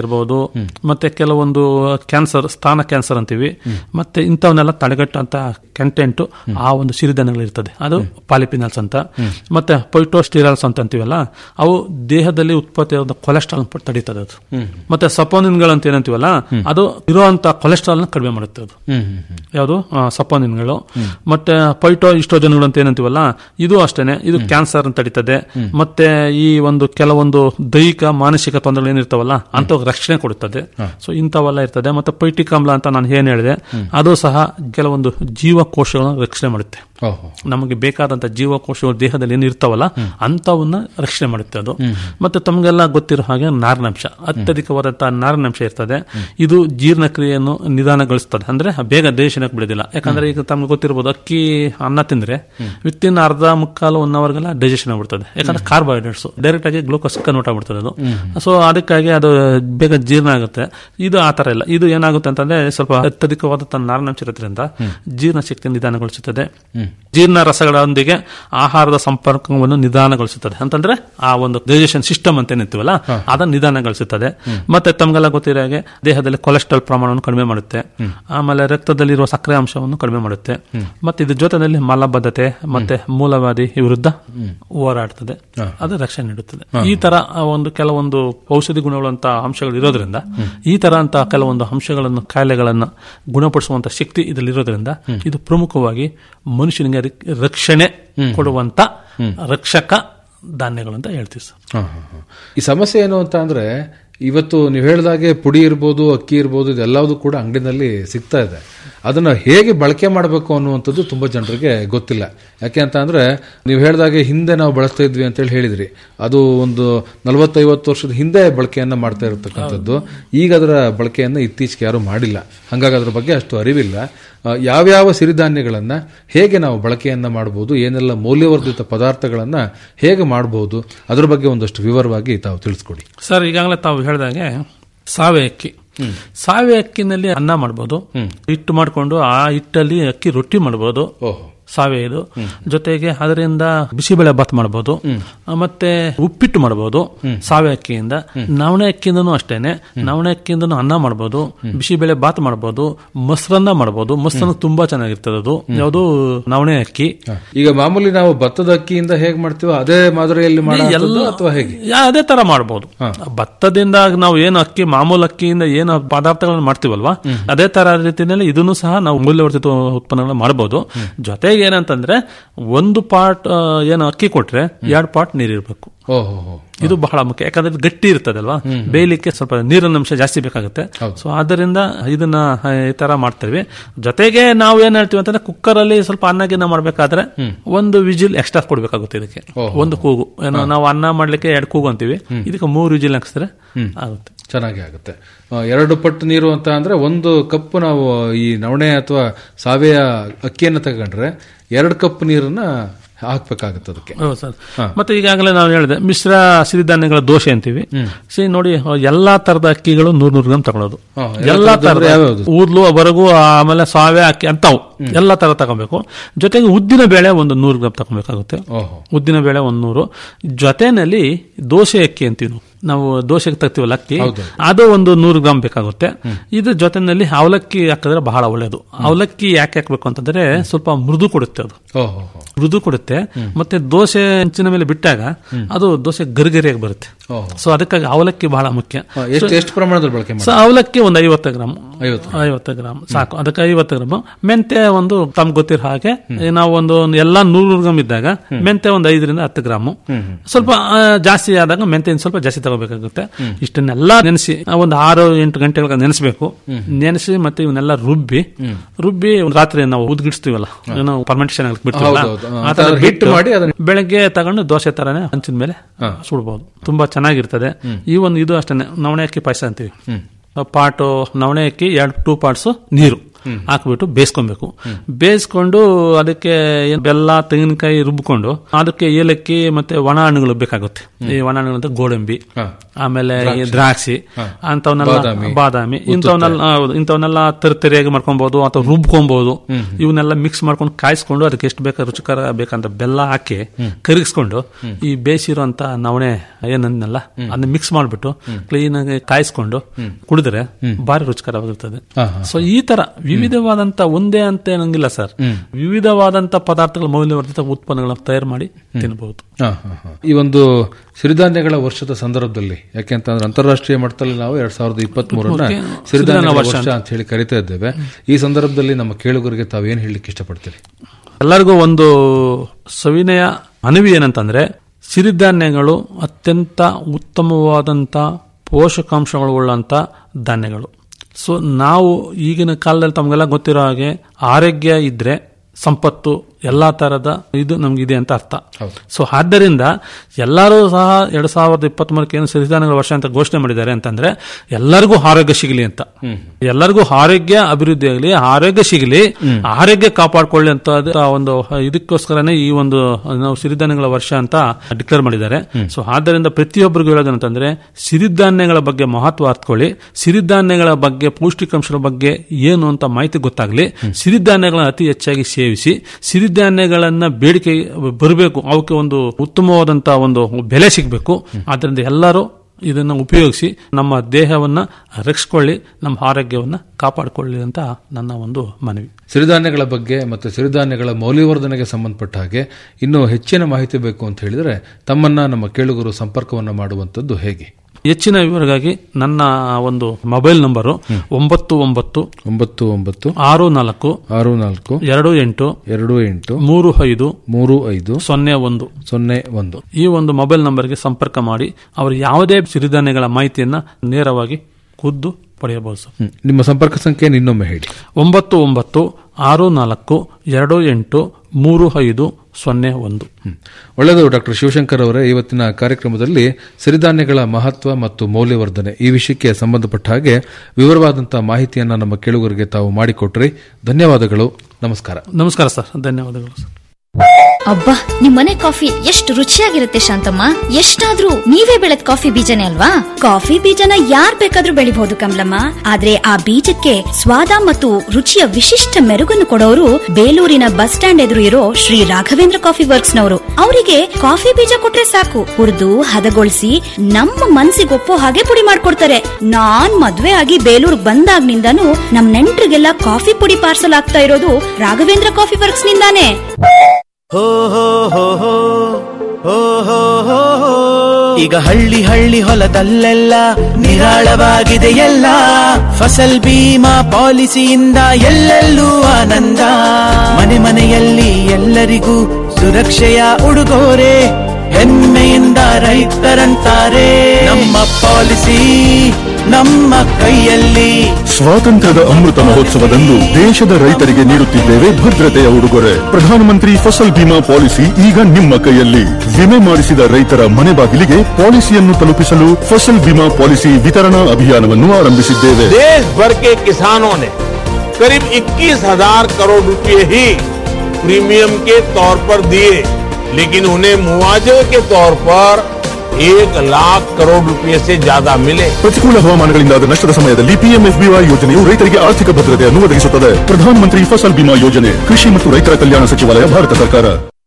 ಇರಬಹುದು ಮತ್ತೆ ಕೆಲವೊಂದು ಕ್ಯಾನ್ಸರ್ ಸ್ಥಾನ ಕ್ಯಾನ್ಸರ್ ಅಂತೀವಿ ಮತ್ತೆ ಇಂಥವನ್ನೆಲ್ಲ ತಡೆಗಟ್ಟಂತ ಕಂಟೆಂಟ್ ಆ ಒಂದು ಸಿರಿಧಾನ್ಯಗಳು ಇರ್ತದೆ ಅದು ಪಾಲಿಪಿನಲ್ಸ್ ಅಂತ ಮತ್ತೆ ಪೊಯ್ಟೋಸ್ಟಿರಾಲ್ಸ್ ಅಂತ ಅಂತೀವಲ್ಲ ಅವು ದೇಹದಲ್ಲಿ ಉತ್ಪತ್ತಿಯಾದ ಕೊಲೆಸ್ಟ್ರಾಲ್ ತಡೀತದೆ ಅದು ಮತ್ತೆ ಸಪೋನಿನ್ಗಳು ಅಂತ ಏನಂತೀವಲ್ಲ ಅದು ಇರುವಂತ ಕೊಲೆಸ್ಟ್ರಾಲ್ ನ ಕಡಿಮೆ ಮಾಡುತ್ತೆ ಅದು ಯಾವುದು ಸಪೋನಿನ್ಗಳು ಮತ್ತೆ ಪೈಟೋ ಇಸ್ಟ್ರೋಜನ್ಗಳು ಅಂತ ಏನಂತೀವಲ್ಲ ಇದು ಅಷ್ಟೇನೆ ಇದು ಕ್ಯಾನ್ಸರ್ ಅಂತ ತಡೀತದೆ ಮತ್ತೆ ಈ ಒಂದು ಕೆಲವೊಂದು ದೈಹಿಕ ಮಾನಸಿಕ ತೊಂದರೆಗಳು ಏನಿರ್ತಾವಲ್ಲ ಅಂತ ರಕ್ಷಣೆ ಕೊಡುತ್ತದೆ ಸೊ ಇಂಥವೆಲ್ಲ ಇರ್ತದೆ ಮತ್ತೆ ಪೈಟಿಕ್ ಆಮ್ಲ ಅಂತ ನಾನು ಏನ್ ಹೇಳಿದೆ ಅದು ಸಹ ಕೆಲವೊಂದು ಜೀವಕೋಶಗಳನ್ನು ರಕ್ಷಣೆ ಮಾಡುತ್ತೆ ಓಹೋ ನಮಗೆ ಬೇಕಾದಂತ ಜೀವಕೋಶಗಳು ದೇಹದಲ್ಲಿ ಏನು ಇರ್ತಾವಲ್ಲ ಅಂತವನ್ನ ರಕ್ಷಣೆ ಮಾಡುತ್ತೆ ಅದು ಮತ್ತೆ ತಮಗೆಲ್ಲ ಗೊತ್ತಿರೋ ಹಾಗೆ ನಾರಿನಂಶ ಅತ್ಯಧಿಕವಾದಂತಹ ನಾರಿನಂಶ ಇರ್ತದೆ ಇದು ಜೀರ್ಣಕ್ರಿಯೆಯನ್ನು ನಿಧಾನಗೊಳಿಸ್ತದೆ ಅಂದ್ರೆ ಬೇಗ ದೇಶನಕ್ಕೆ ಬಿಡೋದಿಲ್ಲ ಯಾಕಂದ್ರೆ ಈಗ ತಮ್ಗೆ ಗೊತ್ತಿರಬಹುದು ಅಕ್ಕಿ ಅನ್ನ ತಿಂದ್ರೆ ವಿತ್ ಇನ್ ಅರ್ಧ ಮುಕ್ಕಾಲು ಒನ್ ಅವರ್ಗೆಲ್ಲ ಡೈಜೆಷನ್ ಆಗ್ಬಿಡ್ತದೆ ಯಾಕಂದ್ರೆ ಕಾರ್ಬೋಹೈಡ್ರೇಟ್ಸ್ ಡೈರೆಕ್ಟ್ ಆಗಿ ಗ್ಲೂಕೋಸ್ ಕನ್ವರ್ಟ್ ಆಗ್ಬಿಡ್ತದೆ ಅದು ಸೊ ಅದಕ್ಕಾಗಿ ಅದು ಬೇಗ ಜೀರ್ಣ ಆಗುತ್ತೆ ಇದು ಆ ತರ ಇಲ್ಲ ಇದು ಏನಾಗುತ್ತೆ ಅಂತಂದ್ರೆ ಸ್ವಲ್ಪ ಅತ್ಯಧಿಕವಾದ ನಾರಿನಂಶ ಇರೋದ್ರಿಂದ ಜೀರ್ಣಶಕ್ತಿ ನಿಧಾನಗೊಳಿಸುತ್ತದೆ ಜೀರ್ಣ ರಸಗಳೊಂದಿಗೆ ಆಹಾರದ ಸಂಪರ್ಕವನ್ನು ನಿಧಾನಗೊಳಿಸುತ್ತದೆ ಅಂತಂದ್ರೆ ಆ ಒಂದು ಡೈಜೆಷನ್ ಸಿಸ್ಟಮ್ ಅಂತ ಏನಿರ್ತೀವಲ್ಲ ಅದನ್ನು ನಿಧಾನಗೊಳಿಸುತ್ತದೆ ಮತ್ತೆ ತಮಗೆಲ್ಲ ಗೊತ್ತಿರೋ ಹಾಗೆ ದೇಹದಲ್ಲಿ ಕೊಲೆಸ್ಟ್ರಾಲ್ ಪ್ರಮಾಣವನ್ನು ಕಡಿಮೆ ಮಾಡುತ್ತೆ ಆಮೇಲೆ ರಕ್ತದಲ್ಲಿರುವ ಸಕ್ಕರೆ ಅಂಶವನ್ನು ಕಡಿಮೆ ಮಾಡುತ್ತೆ ಮತ್ತೆ ಇದ್ರ ಜೊತೆಯಲ್ಲಿ ಮಲಬದ್ಧತೆ ಮತ್ತೆ ಮೂಲವಾದಿ ವಿರುದ್ಧ ಹೋರಾಡ್ತದೆ ಅದು ರಕ್ಷಣೆ ನೀಡುತ್ತದೆ ಈ ತರ ಆ ಒಂದು ಕೆಲವೊಂದು ಔಷಧಿ ಗುಣಗಳಂತ ಅಂಶಗಳು ಇರೋದ್ರಿಂದ ಈ ತರ ಅಂತ ಕೆಲವೊಂದು ಅಂಶಗಳನ್ನು ಕಾಯಿಲೆಗಳನ್ನು ಗುಣಪಡಿಸುವಂತ ಶಕ್ತಿ ಇದರಲ್ಲಿ ಇರೋದ್ರಿಂದ ಇದು ಪ್ರಮುಖವಾಗಿ ಮನುಷ್ಯನಿಗೆ ರಿಕ್- ರಕ್ಷಣೆ ಕೊಡುವಂತ ರಕ್ಷಕ ಧಾನ್ಯಗಳು ಅಂತ ಹೇಳ್ತೀವಿ ಸರ್ ಹ, ಹ, ಹ. ಈ ಸಮಸ್ಯೆ ಏನು ಅಂತ ಅಂದ್ರೆ ಇವತ್ತು ನೀವು ಹೇಳಿದಾಗೆ ಪುಡಿ ಇರ್ಬೋದು ಅಕ್ಕಿ ಇರ್ಬೋದು ಇದೆಲ್ಲವೂ ಕೂಡ ಅಂಗಡಿನಲ್ಲಿ ಸಿಗ್ತಾ ಇದೆ ಅದನ್ನ ಹೇಗೆ ಬಳಕೆ ಮಾಡಬೇಕು ಅನ್ನುವಂಥದ್ದು ತುಂಬಾ ಜನರಿಗೆ ಗೊತ್ತಿಲ್ಲ ಯಾಕೆ ಅಂತ ಅಂದ್ರೆ ನೀವು ಹೇಳಿದಾಗೆ ಹಿಂದೆ ನಾವು ಬಳಸ್ತಾ ಇದ್ವಿ ಅಂತೇಳಿ ಹೇಳಿದ್ರಿ ಅದು ಒಂದು ನಲವತ್ತೈವತ್ತು ವರ್ಷದ ಹಿಂದೆ ಬಳಕೆಯನ್ನ ಮಾಡ್ತಾ ಇರತಕ್ಕಂಥದ್ದು ಈಗ ಅದರ ಬಳಕೆಯನ್ನ ಇತ್ತೀಚೆಗೆ ಯಾರು ಮಾಡಿಲ್ಲ ಹಾಗಾಗಿ ಅದ್ರ ಬಗ್ಗೆ ಅಷ್ಟು ಅರಿವಿಲ್ಲ ಆ, ಯಾವ್ಯಾವ ಸಿರಿಧಾನ್ಯಗಳನ್ನ ಹೇಗೆ ನಾವು ಬಳಕೆಯನ್ನ ಮಾಡಬಹುದು ಏನೆಲ್ಲ ಮೌಲ್ಯವರ್ಧಿತ ಪದಾರ್ಥಗಳನ್ನ ಹೇಗೆ ಮಾಡಬಹುದು ಅದ್ರ ಬಗ್ಗೆ ಒಂದಷ್ಟು ವಿವರವಾಗಿ ತಾವು ತಿಳಿಸ್ಕೊಡಿ ಸರ್ ಈಗಾಗಲೇ ತಾವು ಹೇಳಿದಾಗೆ ಸಾವೆ ಅಕ್ಕಿ ಸಾವೆ ಅಕ್ಕಿನಲ್ಲಿ ಅನ್ನ ಮಾಡ್ಬೋದು ಹಿಟ್ಟು ಮಾಡ್ಕೊಂಡು ಆ ಹಿಟ್ಟಲ್ಲಿ ಅಕ್ಕಿ ರೊಟ್ಟಿ ಮಾಡ್ಬೋದು ಓಹೋ ಸಾವೆ ಇದು ಜೊತೆಗೆ ಅದರಿಂದ ಬಿಸಿಬೇಳೆ ಭಾತ್ ಮಾಡಬಹುದು ಮತ್ತೆ ಉಪ್ಪಿಟ್ಟು ಮಾಡಬಹುದು ಸಾವೆ ಅಕ್ಕಿಯಿಂದ ನವಣೆ ಅಕ್ಕಿಯಿಂದನೂ ಅಷ್ಟೇನೆ ನವಣೆ ಅಕ್ಕಿಯಿಂದನೂ ಅನ್ನ ಮಾಡಬಹುದು ಬಿಸಿಬೇಳೆ ಭಾತ್ ಮಾಡಬಹುದು ಮೊಸರನ್ನ ಮಾಡಬಹುದು ಮೊಸರನ್ನ ತುಂಬಾ ಚೆನ್ನಾಗಿರ್ತದೆ ಅದು ಯಾವುದು ನವಣೆ ಅಕ್ಕಿ ಈಗ ಮಾಮೂಲಿ ನಾವು ಭತ್ತದ ಅಕ್ಕಿಯಿಂದ ಹೇಗೆ ಮಾಡ್ತೀವೋ ಅದೇ ಮಾದರಿಯಲ್ಲಿ ಮಾಡೋದು ಅಥವಾ ಹೇಗೆ ಯಾ- ಅದೇ ತರ ಮಾಡಬಹುದು ಭತ್ತದಿಂದ ನಾವು ಏನು ಅಕ್ಕಿ ಮಾಮೂಲು ಅಕ್ಕಿಯಿಂದ ಏನು ಪದಾರ್ಥಗಳನ್ನ ಮಾಡ್ತೀವಲ್ವಾ ಅದೇ ತರ ರೀತಿಯಲ್ಲಿ ಇದನ್ನು ಸಹ ನಾವು ಮೌಲ್ಯವರ್ಧಿತ ಉತ್ಪನ್ನಗಳನ್ನ ಮಾಡಬಹುದು ಜೊತೆಗೆ ಏನಂತಂದ್ರೆ ಒಂದು ಪಾಟ್ ಆ, ಏನು ಅಕ್ಕಿ ಕೊಟ್ರೆ ಎರಡು ಪಾಟ್ ನೀರಿರ್ಬೇಕು ಓಹೋ ಹೋ ಇದು ಬಹಳ ಮುಖ್ಯ ಯಾಕಂದ್ರೆ ಇದು ಗಟ್ಟಿ ಇರ್ತದಲ್ವಾ ಬೇಯಲಿಕ್ಕೆ ಸ್ವಲ್ಪ ನೀರಿನ ಅಂಶ ಜಾಸ್ತಿ ಬೇಕಾಗುತ್ತೆ ಸೊ ಆದ್ದರಿಂದ ಇದನ್ನ ಆ, ಈ ತರ ಮಾಡ್ತೀವಿ ಜೊತೆಗೆ ನಾವು ಏನ್ ಹೇಳ್ತೀವಿ ಅಂತಂದ್ರೆ ಕುಕ್ಕರ್ ಅಲ್ಲಿ ಸ್ವಲ್ಪ ಅನ್ನಗಿನ್ನ ಮಾಡ್ಬೇಕಾದ್ರೆ ಒಂದು ವಿಜಿಲ್ ಎಕ್ಸ್ಟ್ರಾ ಕೊಡ್ಬೇಕಾಗುತ್ತೆ ಇದಕ್ಕೆ ಒಂದು ಕೂಗು ಏನೋ ನಾವು ಅನ್ನ ಮಾಡ್ಲಿಕ್ಕೆ ಎರಡು ಕೂಗು ಅಂತೀವಿ ಇದಕ್ಕೆ ಮೂರು ವಿಜಿಲ್ ಹಾಕ್ಸಿದ್ರೆ ಆಗುತ್ತೆ ಚೆನ್ನಾಗಿ ಆಗುತ್ತೆ ಆ, ಎರಡು ಪಟ್ಟು ನೀರು ಅಂತ ಅಂದ್ರೆ ಒಂದು ಕಪ್ ನಾವು ಈ ನವಣೆ ಅಥವಾ ಸಾವೆಯ ಅಕ್ಕಿಯನ್ನು ತಗೊಂಡ್ರೆ ಎರಡು ಕಪ್ ನೀರನ್ನ ಹಾಕ್ಬೇಕಾಗುತ್ತೆ ಅದಕ್ಕೆ ಹೌದು ಸರ್ ಮತ್ತೆ ಈಗಾಗಲೇ ನಾವು ಹೇಳಿದೆ ಮಿಶ್ರ ಸಿರಿಧಾನ್ಯಗಳ ದೋಸೆ ಅಂತೀವಿ ಸಿ ನೋಡಿ ಎಲ್ಲಾ ತರದ ಅಕ್ಕಿಗಳು ನೂರ್ ನೂರು ಗ್ರಾಮ್ ತಗೊಳ್ಳೋದು ಹಾ, ಎಲ್ಲಾ ತರದ್ದು ಅಂದ್ರೆ ತರದ ಯಾವ್ಯಾವ್ದು? ಊದ್ಲು ಬರಗು ಆಮೇಲೆ ಸಾವೆ ಅಕ್ಕಿ ಅಂತಾವು ಎಲ್ಲಾ ತರ ತಗೊಬೇಕು ಜೊತೆಗೆ ಉದ್ದಿನ ಬೇಳೆ ಒಂದು ನೂರು ಗ್ರಾಮ್ ತಗೊಬೇಕಾಗುತ್ತೆ ಓಹೋ ಉದ್ದಿನ ಬೇಳೆ ಒಂದು ನೂರು ಜೊತೆನಲ್ಲಿ ದೋಸೆ ಅಕ್ಕಿ ಅಂತೀವಿ ನಾವು ನಾವು ದೋಸೆಗೆ ತಗ್ತೀವಲ್ಲ ಅಕ್ಕಿ ಅದು ಒಂದು ನೂರು ಗ್ರಾಮ್ ಬೇಕಾಗುತ್ತೆ ಇದ್ರ ಜೊತೆನಲ್ಲಿ ಅವಲಕ್ಕಿ ಹಾಕಿದ್ರೆ ಬಹಳ ಒಳ್ಳೇದು ಅವಲಕ್ಕಿ ಯಾಕೆ ಹಾಕ್ಬೇಕು ಅಂತಂದ್ರೆ ಸ್ವಲ್ಪ ಮೃದು ಕೊಡುತ್ತೆ ಅದು ಓಹೋ ಹೋ. ಮೃದು ಕೊಡುತ್ತೆ ಮತ್ತೆ ದೋಸೆ ಹಂಚಿನ ಮೇಲೆ ಬಿಟ್ಟಾಗ ಅದು ದೋಸೆ ಗರಿಗರಿಯಾಗಿ ಬರುತ್ತೆ ಓಹೋ. ಸೊ ಅದಕ್ಕಾಗಿ ಅವಲಕ್ಕಿ ಬಹಳ ಮುಖ್ಯ ಆ, ಎಷ್ಟು ಎಷ್ಟು ಪ್ರಮಾಣದಲ್ಲಿ ಬಳಕೆ ಮಾಡಿ ಸೊ ಅವಲಕ್ಕಿ ಒಂದು ಐವತ್ತು ಗ್ರಾಮ್ ಐವತ್ತು. ಐವತ್ತು ಗ್ರಾಮ್ ಸಾಕು ಅದಕ್ಕೆ ಐವತ್ತು ಗ್ರಾಮ್ ಮೆಂತೆ ಒಂದು ತಮ್ಗೆ ಗೊತ್ತಿರೋ ಹಾಗೆ ನಾವು ಒಂದು ಒಂದು ಎಲ್ಲಾ ನೂರು ಗ್ರಾಮ್ ಇದ್ದಾಗ ಮೆಂತೆ ಒಂದು ಐದರಿಂದ ಹತ್ತು ಗ್ರಾಮು ಸ್ವಲ್ಪ ಆ, ಜಾಸ್ತಿ ಆದಾಗ ಮೆಂತೆ ಇನ್ನು ಸ್ವಲ್ಪ ಜಾಸ್ತಿ ತಗೋಬೇಕಾಗುತ್ತೆ ಇಷ್ಟನ್ನೆಲ್ಲ ನೆನೆಸಿ ಒಂದು ಆರು ಎಂಟು ಗಂಟೆಗಳ ನೆನೆಸಬೇಕು ನೆನೆಸಿ ಮತ್ತೆ ಇವನ್ನೆಲ್ಲ ರುಬ್ಬಿ ರುಬ್ಬಿ ಒಂದು ರಾತ್ರಿ ನಾವು ಉದ್ಗಿಡಿಸ್ತೀವಲ್ಲ ಏನೋ ಫರ್ಮೆಂಟೇಷನ್ ಆಗಲಿಕ್ಕೆ ಬಿಡ್ತೀವಲ್ಲ ಹೌದೌದು. ಆ, ಆ ಥರ ಅದನ್ನ ಹಿಟ್ಟು ಬಿಟ್ಟು ಮಾಡಿ ಅದನ್ನ- ಬೆಳಗ್ಗೆ ತಗೊಂಡು ದೋಸೆ ತರನೇ ಹಂಚಿನ ಮೇಲೆ ಸುಡ್ಬೋದು ತುಂಬಾ ಚೆನ್ನಾಗಿರ್ತದೆ ಈ ಒಂದು ಇದು ಅಷ್ಟೇ ನವಣೆ ಅಕ್ಕಿ ಪಾಯಸ ಅಂತೀವಿ ಪಾಟು ನವಣೆ ಅಕ್ಕಿ ಎರಡು ಟೂ ಪಾರ್ಟ್ಸ್ ನೀರು ಹಾಕ್ಬಿಟ್ಟು ಬೇಯಿಸ್ಕೊಬೇಕು ಬೇಯಿಸ್ಕೊಂಡು ಅದಕ್ಕೆ ಏನ್ ಬೆಲ್ಲ ತೆಂಗಿನಕಾಯಿ ರುಬ್ಕೊಂಡು ಅದಕ್ಕೆ ಏಲಕ್ಕಿ ಮತ್ತೆ ಒಣ ಹಣ್ಣುಗಳು ಬೇಕಾಗುತ್ತೆ ಈ ಒಣ ಹಣ್ಣುಗಳು ಅಂತ ಗೋಡಂಬಿ ಹಾ. ಆಮೇಲೆ ಈ ದ್ರಾಕ್ಷಿ ಹಾ. ಅಂತವನ್ನೆಲ್ಲ ಬಾದಾಮಿ. ಬಾದಾಮಿ ಇಂಥವನ್ನೆಲ್ಲ ಹೌದು, ಇಂಥವನ್ನೆಲ್ಲ ತರಿತರಿಯಾಗಿ ಮಾಡ್ಕೊಬಹುದು ಅಥವಾ ರುಬ್ಕೊಬಹುದು ಇವನ್ನೆಲ್ಲ ಮಿಕ್ಸ್ ಮಾಡ್ಕೊಂಡು ಕಾಯಿಸ್ಕೊಂಡು ಅದಕ್ಕೆ ಎಷ್ಟು ಬೇಕಾ ರುಚಿಕರ ಬೇಕಂತ ಬೆಲ್ಲ ಹಾಕಿ ಕರಗಿಸ್ಕೊಂಡು ಈ ಬೇಯಿಸಿರುವಂತ ನವಣೆ ಏನನ್ನಲ್ಲ ಅದನ್ನ ಮಿಕ್ಸ್ ಮಾಡ್ಬಿಟ್ಟು ಕ್ಲೀನ್ ಆಗಿ ಕಾಯಿಸ್ಕೊಂಡು ಕುಡಿದ್ರೆ ಭಾರಿ ರುಚಿಕರವಾಗಿರ್ತದೆ ಹಾ, ಹಾ. ಸೊ ಈ ತರ ವಿವಿಧವಾದಂತ ಒಂದೇ ಅಂತ ಏನಂಗಿಲ್ಲ ಸರ್ ವಿವಿಧವಾದಂತ ಪದಾರ್ಥಗಳ ಮೌಲ್ಯವರ್ಧಿತ ಉತ್ಪನ್ನಗಳನ್ನ ತಯಾರು ಮಾಡಿ ತಿನ್ನಬಹುದು ಹಾ, ಹಾ, ಹಾ. ಈ ಒಂದು ಸಿರಿಧಾನ್ಯಗಳ ವರ್ಷದ ಸಂದರ್ಭದಲ್ಲಿ ಯಾಕೆಂತಂದ್ರೆ ಅಂತಾರಾಷ್ಟ್ರೀಯ ಮಟ್ಟದಲ್ಲಿ ನಾವು ಎರಡ್ ಸಾವಿರದ ಇಪ್ಪತ್ತ್ ಮೂರನ್ನ ಇಪ್ಪತ್ಮೂರಕ್ಕೆ ಸಿರಿಧಾನ್ಯಗಳ ಸಿರಿಧಾನ್ಯ ವರ್ಷ ವರ್ಷ ಅಂತ ಹೇಳಿ ಕರಿತಾ ಇದ್ದೇವೆ ಈ ಸಂದರ್ಭದಲ್ಲಿ ನಮ್ಮ ಕೇಳುಗರಿಗೆ ತಾವು ಏನ್ ಹೇಳಲಿಕ್ಕೆ ಇಷ್ಟಪಡ್ತೀರಿ ಎಲ್ಲರಿಗೂ ಒಂದು ಸವಿನಯ ಮನವಿ ಏನಂತಂದ್ರೆ ಸಿರಿಧಾನ್ಯಗಳು ಅತ್ಯಂತ ಉತ್ತಮವಾದಂಥ ಪೋಷಕಾಂಶಗಳು ಉಳ್ಳಂತ ಧಾನ್ಯಗಳು ಸೊ ನಾವು ಈಗಿನ ಕಾಲದಲ್ಲಿ ತಮಗೆಲ್ಲ ಗೊತ್ತಿರೋ ಹಾಗೆ ಆರೋಗ್ಯ ಇದ್ರೆ ಸಂಪತ್ತು ಎಲ್ಲಾ ತರದ ಇದು ನಮ್ಗಿದೆ ಅಂತ ಅರ್ಥ ಸೊ ಆದ್ದರಿಂದ ಎಲ್ಲರೂ ಸಹ ಎರಡ್ ಸಾವಿರದ ಇಪ್ಪತ್ತ್ ಮೂರಕ್ಕೆ ಏನು ಸಿರಿಧಾನ್ಯಗಳ ವರ್ಷ ಅಂತ ಘೋಷಣೆ ಮಾಡಿದ್ದಾರೆ ಅಂತಂದ್ರೆ ಎಲ್ಲರಿಗೂ ಆರೋಗ್ಯ ಸಿಗಲಿ ಅಂತ ಎಲ್ಲರಿಗೂ ಆರೋಗ್ಯ ಅಭಿವೃದ್ಧಿ ಆಗಲಿ ಆರೋಗ್ಯ ಸಿಗಲಿ ಆರೋಗ್ಯ ಕಾಪಾಡ್ಕೊಳ್ಳಿ ಅಂತ ಅದು ಆ ಒಂದು ಇದಕ್ಕೋಸ್ಕರನೇ ಈ ಒಂದು ನಾವು ಸಿರಿಧಾನ್ಯಗಳ ವರ್ಷ ಅಂತ ಡಿಕ್ಲೇರ್ ಮಾಡಿದ್ದಾರೆ ಸೊ ಆದ್ದರಿಂದ ಪ್ರತಿಯೊಬ್ಬರಿಗೂ ಹೇಳೋದೇನಂತಂದ್ರೆ ಸಿರಿಧಾನ್ಯಗಳ ಬಗ್ಗೆ ಮಹತ್ವ ಅರ್ಥಕೊಳ್ಳಿ ಸಿರಿಧಾನ್ಯಗಳ ಬಗ್ಗೆ ಪೌಷ್ಟಿಕಾಂಶಗಳ ಬಗ್ಗೆ ಏನು ಅಂತ ಮಾಹಿತಿ ಗೊತ್ತಾಗ್ಲಿ ಸಿರಿಧಾನ್ಯಗಳನ್ನ ಅತಿ ಹೆಚ್ಚಾಗಿ ಸೇವಿಸಿ ಸಿರಿಧಾನ್ಯಗಳನ್ನ ಬೇಡಿಕೆ ಬರಬೇಕು ಅವಕ್ಕೆ ಒಂದು ಉತ್ತಮವಾದಂತಹ ಒಂದು ಬೆಲೆ ಸಿಗಬೇಕು ಆದ್ದರಿಂದ ಎಲ್ಲರೂ ಇದನ್ನು ಉಪಯೋಗಿಸಿ ನಮ್ಮ ದೇಹವನ್ನ ರಕ್ಷಿಕೊಳ್ಳಿ ನಮ್ಮ ಆರೋಗ್ಯವನ್ನ ಕಾಪಾಡಿಕೊಳ್ಳಿ ಅಂತ ನನ್ನ ಒಂದು ಮನವಿ ಸಿರಿಧಾನ್ಯಗಳ ಬಗ್ಗೆ ಮತ್ತು ಸಿರಿಧಾನ್ಯಗಳ ಮೌಲ್ಯವರ್ಧನೆಗೆ ಸಂಬಂಧಪಟ್ಟ ಹಾಗೆ ಇನ್ನೂ ಹೆಚ್ಚಿನ ಮಾಹಿತಿ ಬೇಕು ಅಂತ ಹೇಳಿದ್ರೆ ತಮ್ಮನ್ನ ನಮ್ಮ ಕೇಳುಗರು ಸಂಪರ್ಕವನ್ನ ಮಾಡುವಂತದ್ದು ಹೇಗೆ ಹೆಚ್ಚಿನ ವಿವರಗಾಗಿ ನನ್ನ ಒಂದು ಮೊಬೈಲ್ ನಂಬರು ಒಂಬತ್ತು ಒಂಬತ್ತು ಒಂಬತ್ತು ಒಂಬತ್ತು ಆರು ನಾಲ್ಕು ಆರು ನಾಲ್ಕು ಎರಡು ಎಂಟು ಎರಡು ಎಂಟು ಮೂರು ಐದು ಮೂರು ಐದು ಸೊನ್ನೆ ಒಂದು ಸೊನ್ನೆ ಒಂದು ಈ ಒಂದು ಮೊಬೈಲ್ ನಂಬರ್ಗೆ ಸಂಪರ್ಕ ಮಾಡಿ ಅವರು ಯಾವುದೇ ಸಿರಿಧಾನ್ಯಗಳ ಮಾಹಿತಿಯನ್ನ ನೇರವಾಗಿ ಖುದ್ದು ಪಡೆಯಬಹುದು ಸರ್ ಹ್ಮ್. ನಿಮ್ಮ ಸಂಪರ್ಕ ಸಂಖ್ಯೆ ಇನ್ನೊಮ್ಮೆ ಹೇಳಿ ಒಂಬತ್ತು ಒಂಬತ್ತು ಆರು ನಾಲ್ಕು ಎರಡು ಎಂಟು ಮೂರು ಐದು ಸೊನ್ನೆ ಒಂದು ಹ್ಮ್. ಒಳ್ಳೆಯದು ಡಾಕ್ಟರ್ ಶಿವಶಂಕರ್ ಅವರೇ ಇವತ್ತಿನ ಕಾರ್ಯಕ್ರಮದಲ್ಲಿ ಸಿರಿಧಾನ್ಯಗಳ ಮಹತ್ವ ಮತ್ತು ಮೌಲ್ಯವರ್ಧನೆ ಈ ವಿಷಯಕ್ಕೆ ಸಂಬಂಧಪಟ್ಟ ಹಾಗೆ ವಿವರವಾದಂತಹ ಮಾಹಿತಿಯನ್ನ ನಮ್ಮ ಕೇಳುಗರಿಗೆ ತಾವು ಮಾಡಿಕೊಟ್ರಿ ಧನ್ಯವಾದಗಳು ನಮಸ್ಕಾರ ನಮಸ್ಕಾರ ಸರ್ ಧನ್ಯವಾದಗಳು ಸರ್ ಅಬ್ಬಾ ನಿಮ್ಮನೆ ಕಾಫಿ ಎಷ್ಟು ರುಚಿಯಾಗಿರುತ್ತೆ ಶಾಂತಮ್ಮ ಎಷ್ಟಾದ್ರೂ ನೀವೇ ಬೆಳೆದ ಕಾಫಿ ಬೀಜನೇ ಅಲ್ವಾ ಕಾಫಿ ಬೀಜನ ಯಾರ್ ಬೇಕಾದ್ರೂ ಬೆಳಿಬಹುದು ಕಮಲಮ್ಮ ಆದ್ರೆ ಆ ಬೀಜಕ್ಕೆ ಸ್ವಾದ ಮತ್ತು ರುಚಿಯ ವಿಶಿಷ್ಟ ಮೆರುಗನ್ನು ಕೊಡೋರು ಬೇಲೂರಿನ ಬಸ್ ಸ್ಟ್ಯಾಂಡ್ ಎದುರು ಇರೋ ಶ್ರೀ ರಾಘವೇಂದ್ರ ಕಾಫಿ ವರ್ಕ್ಸ್ ನವರು ಅವರಿಗೆ ಕಾಫಿ ಬೀಜ ಕೊಟ್ರೆ ಸಾಕು ಹುರಿದು ಹದಗೊಳಿಸಿ ನಮ್ಮ ಮನ್ಸಿಗೊಪ್ಪೋ ಹಾಗೆ ಪುಡಿ ಮಾಡ್ಕೊಡ್ತಾರೆ ನಾನ್ ಮದ್ವೆ ಆಗಿ ಬೇಲೂರ್ ಬಂದಾಗ್ನಿಂದಾನು ನಮ್ ನೆಂಟ್ರಿಗೆಲ್ಲ ಕಾಫಿ ಪುಡಿ ಪಾರ್ಸಲ್ ಆಗ್ತಾ ಇರೋದು ರಾಘವೇಂದ್ರ ಕಾಫಿ ವರ್ಕ್ಸ್ ನಿಂದಾನೇ ಹೋ ಹೋ ಹೋ ಹೋ ಹೋ ಹೋ ಹೋ ಹೋ. ಈಗ ಹಳ್ಳಿ ಹಳ್ಳಿ ಹೊಲದಲ್ಲೆಲ್ಲ ನಿರಾಳವಾಗಿದೆ ಎಲ್ಲ ಫಸಲ್ ಬೀಮಾ ಪಾಲಿಸಿಯಿಂದ ಎಲ್ಲೆಲ್ಲೂ ಆನಂದ ಮನೆ ಮನೆಯಲ್ಲಿ ಎಲ್ಲರಿಗೂ ಸುರಕ್ಷೆಯ ಉಡುಗೊರೆ ಹೆಮ್ಮೆಯಿಂದ ರೈತರಂತಾರೆ ನಮ್ಮ ಪಾಲಿಸಿ ನಮ್ಮ ಕೈಯಲ್ಲಿ ಸ್ವಾತಂತ್ರ್ಯದ ಅಮೃತ ಮಹೋತ್ಸವದಂದು ದೇಶದ ರೈತರಿಗೆ ನೀಡುತ್ತಿದ್ದೇವೆ ಭದ್ರತೆಯ ಉಡುಗೊರೆ ಪ್ರಧಾನಮಂತ್ರಿ ಫಸಲ್ ಬಿಮಾ ಪಾಲಿಸಿ ಈಗ ನಿಮ್ಮ ಕೈಯಲ್ಲಿ ವಿಮೆ ಮಾಡಿಸಿದ ರೈತರ ಮನೆ ಬಾಗಿಲಿಗೆ ಪಾಲಿಸಿಯನ್ನು ತಲುಪಿಸಲು ಫಸಲ್ ಬಿಮಾ ಪಾಲಿಸಿ ವಿತರಣಾ ಅಭಿಯಾನವನ್ನು ಆರಂಭಿಸಿದ್ದೇವೆ देश भर के किसानों ने करीब 21,000 करोड़ रुपए ही प्रीमियम के तौर पर दिए लेकिन उन्हें मुआवजे के तौर पर एक लाख करोड़ रुपए से ज्यादा मिले ಪ್ರತಿಕೂಲ ಹವಾಮಾನಗಳಿಂದಾದ ನಷ್ಟದ ಸಮಯದಲ್ಲಿ ಪಿಎಂಎಫ್ಬಿವೈ ಯೋಜನೆಯು ರೈತರಿಗೆ ಆರ್ಥಿಕ ಭದ್ರತೆಯನ್ನು ಒದಗಿಸುತ್ತದೆ ಪ್ರಧಾನಮಂತ್ರಿ ಫಸಲ್ ಬಿಮಾ ಯೋಜನೆ ಕೃಷಿ ಮತ್ತು ರೈತರ ಕಲ್ಯಾಣ ಸಚಿವಾಲಯ ಭಾರತ ಸರ್ಕಾರ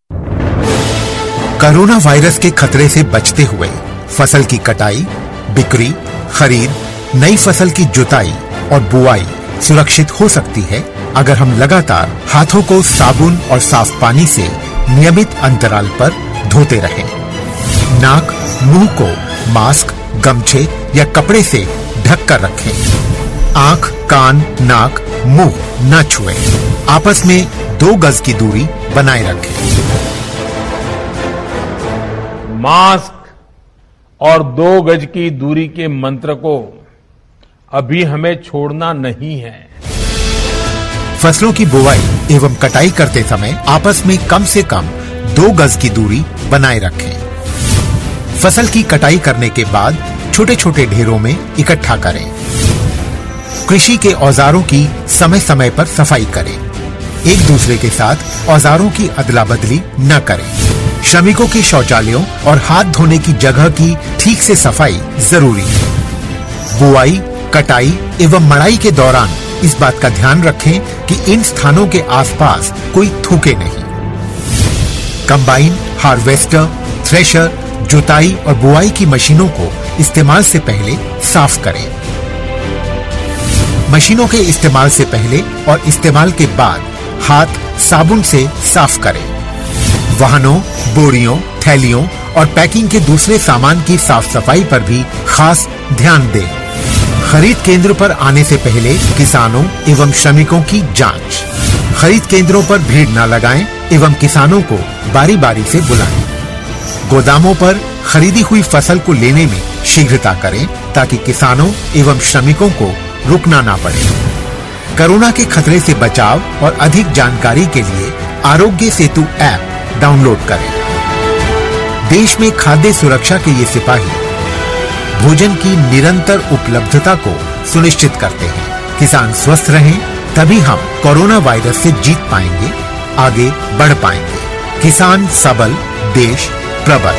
कोरोना वायरस के खतरे से बचते हुए फसल की कटाई बिक्री खरीद नई फसल की जुताई और बुआई सुरक्षित हो सकती है अगर हम लगातार हाथों को साबुन और साफ पानी से नियमित अंतराल पर धोते रहें। नाक मुंह को मास्क गमछे या कपड़े से ढक कर रखें आंख कान नाक मुंह न छुएं। आपस में दो गज की दूरी बनाए रखें मास्क और दो गज की दूरी के मंत्र को अभी हमें छोड़ना नहीं है फसलों की बुवाई एवं कटाई करते समय आपस में कम से कम दो गज की दूरी बनाए रखें फसल की कटाई करने के बाद छोटे छोटे ढेरों में इकट्ठा करें कृषि के औजारों की समय समय पर सफाई करें एक दूसरे के साथ औजारों की अदला बदली न करें श्रमिकों के शौचालयों और हाथ धोने की जगह की ठीक से सफाई जरूरी है बुआई कटाई एवं मड़ाई के दौरान इस बात का ध्यान रखें कि इन स्थानों के आसपास कोई थूके नहीं कंबाइन हार्वेस्टर थ्रेशर जुताई और बुआई की मशीनों को इस्तेमाल से पहले साफ करें मशीनों के इस्तेमाल से पहले और इस्तेमाल के बाद हाथ साबुन से साफ करें वाहनों बोरियों थैलियों और पैकिंग के दूसरे सामान की साफ सफाई पर भी खास ध्यान दें खरीद केंद्र पर आने से पहले किसानों एवं श्रमिकों की जांच खरीद केंद्रों पर भीड़ न लगाएं एवं किसानों को बारी बारी से बुलाएं गोदामों पर खरीदी हुई फसल को लेने में शीघ्रता करें ताकि किसानों एवं श्रमिकों को रुकना ना पड़े कोरोना के खतरे से बचाव और अधिक जानकारी के लिए आरोग्य सेतु ऐप डाउनलोड करें देश में खाद्य सुरक्षा के ये सिपाही भोजन की निरंतर उपलब्धता को सुनिश्चित करते हैं किसान स्वस्थ रहें तभी हम कोरोना वायरस से जीत पाएंगे आगे बढ़ पाएंगे किसान सबल देश प्रबल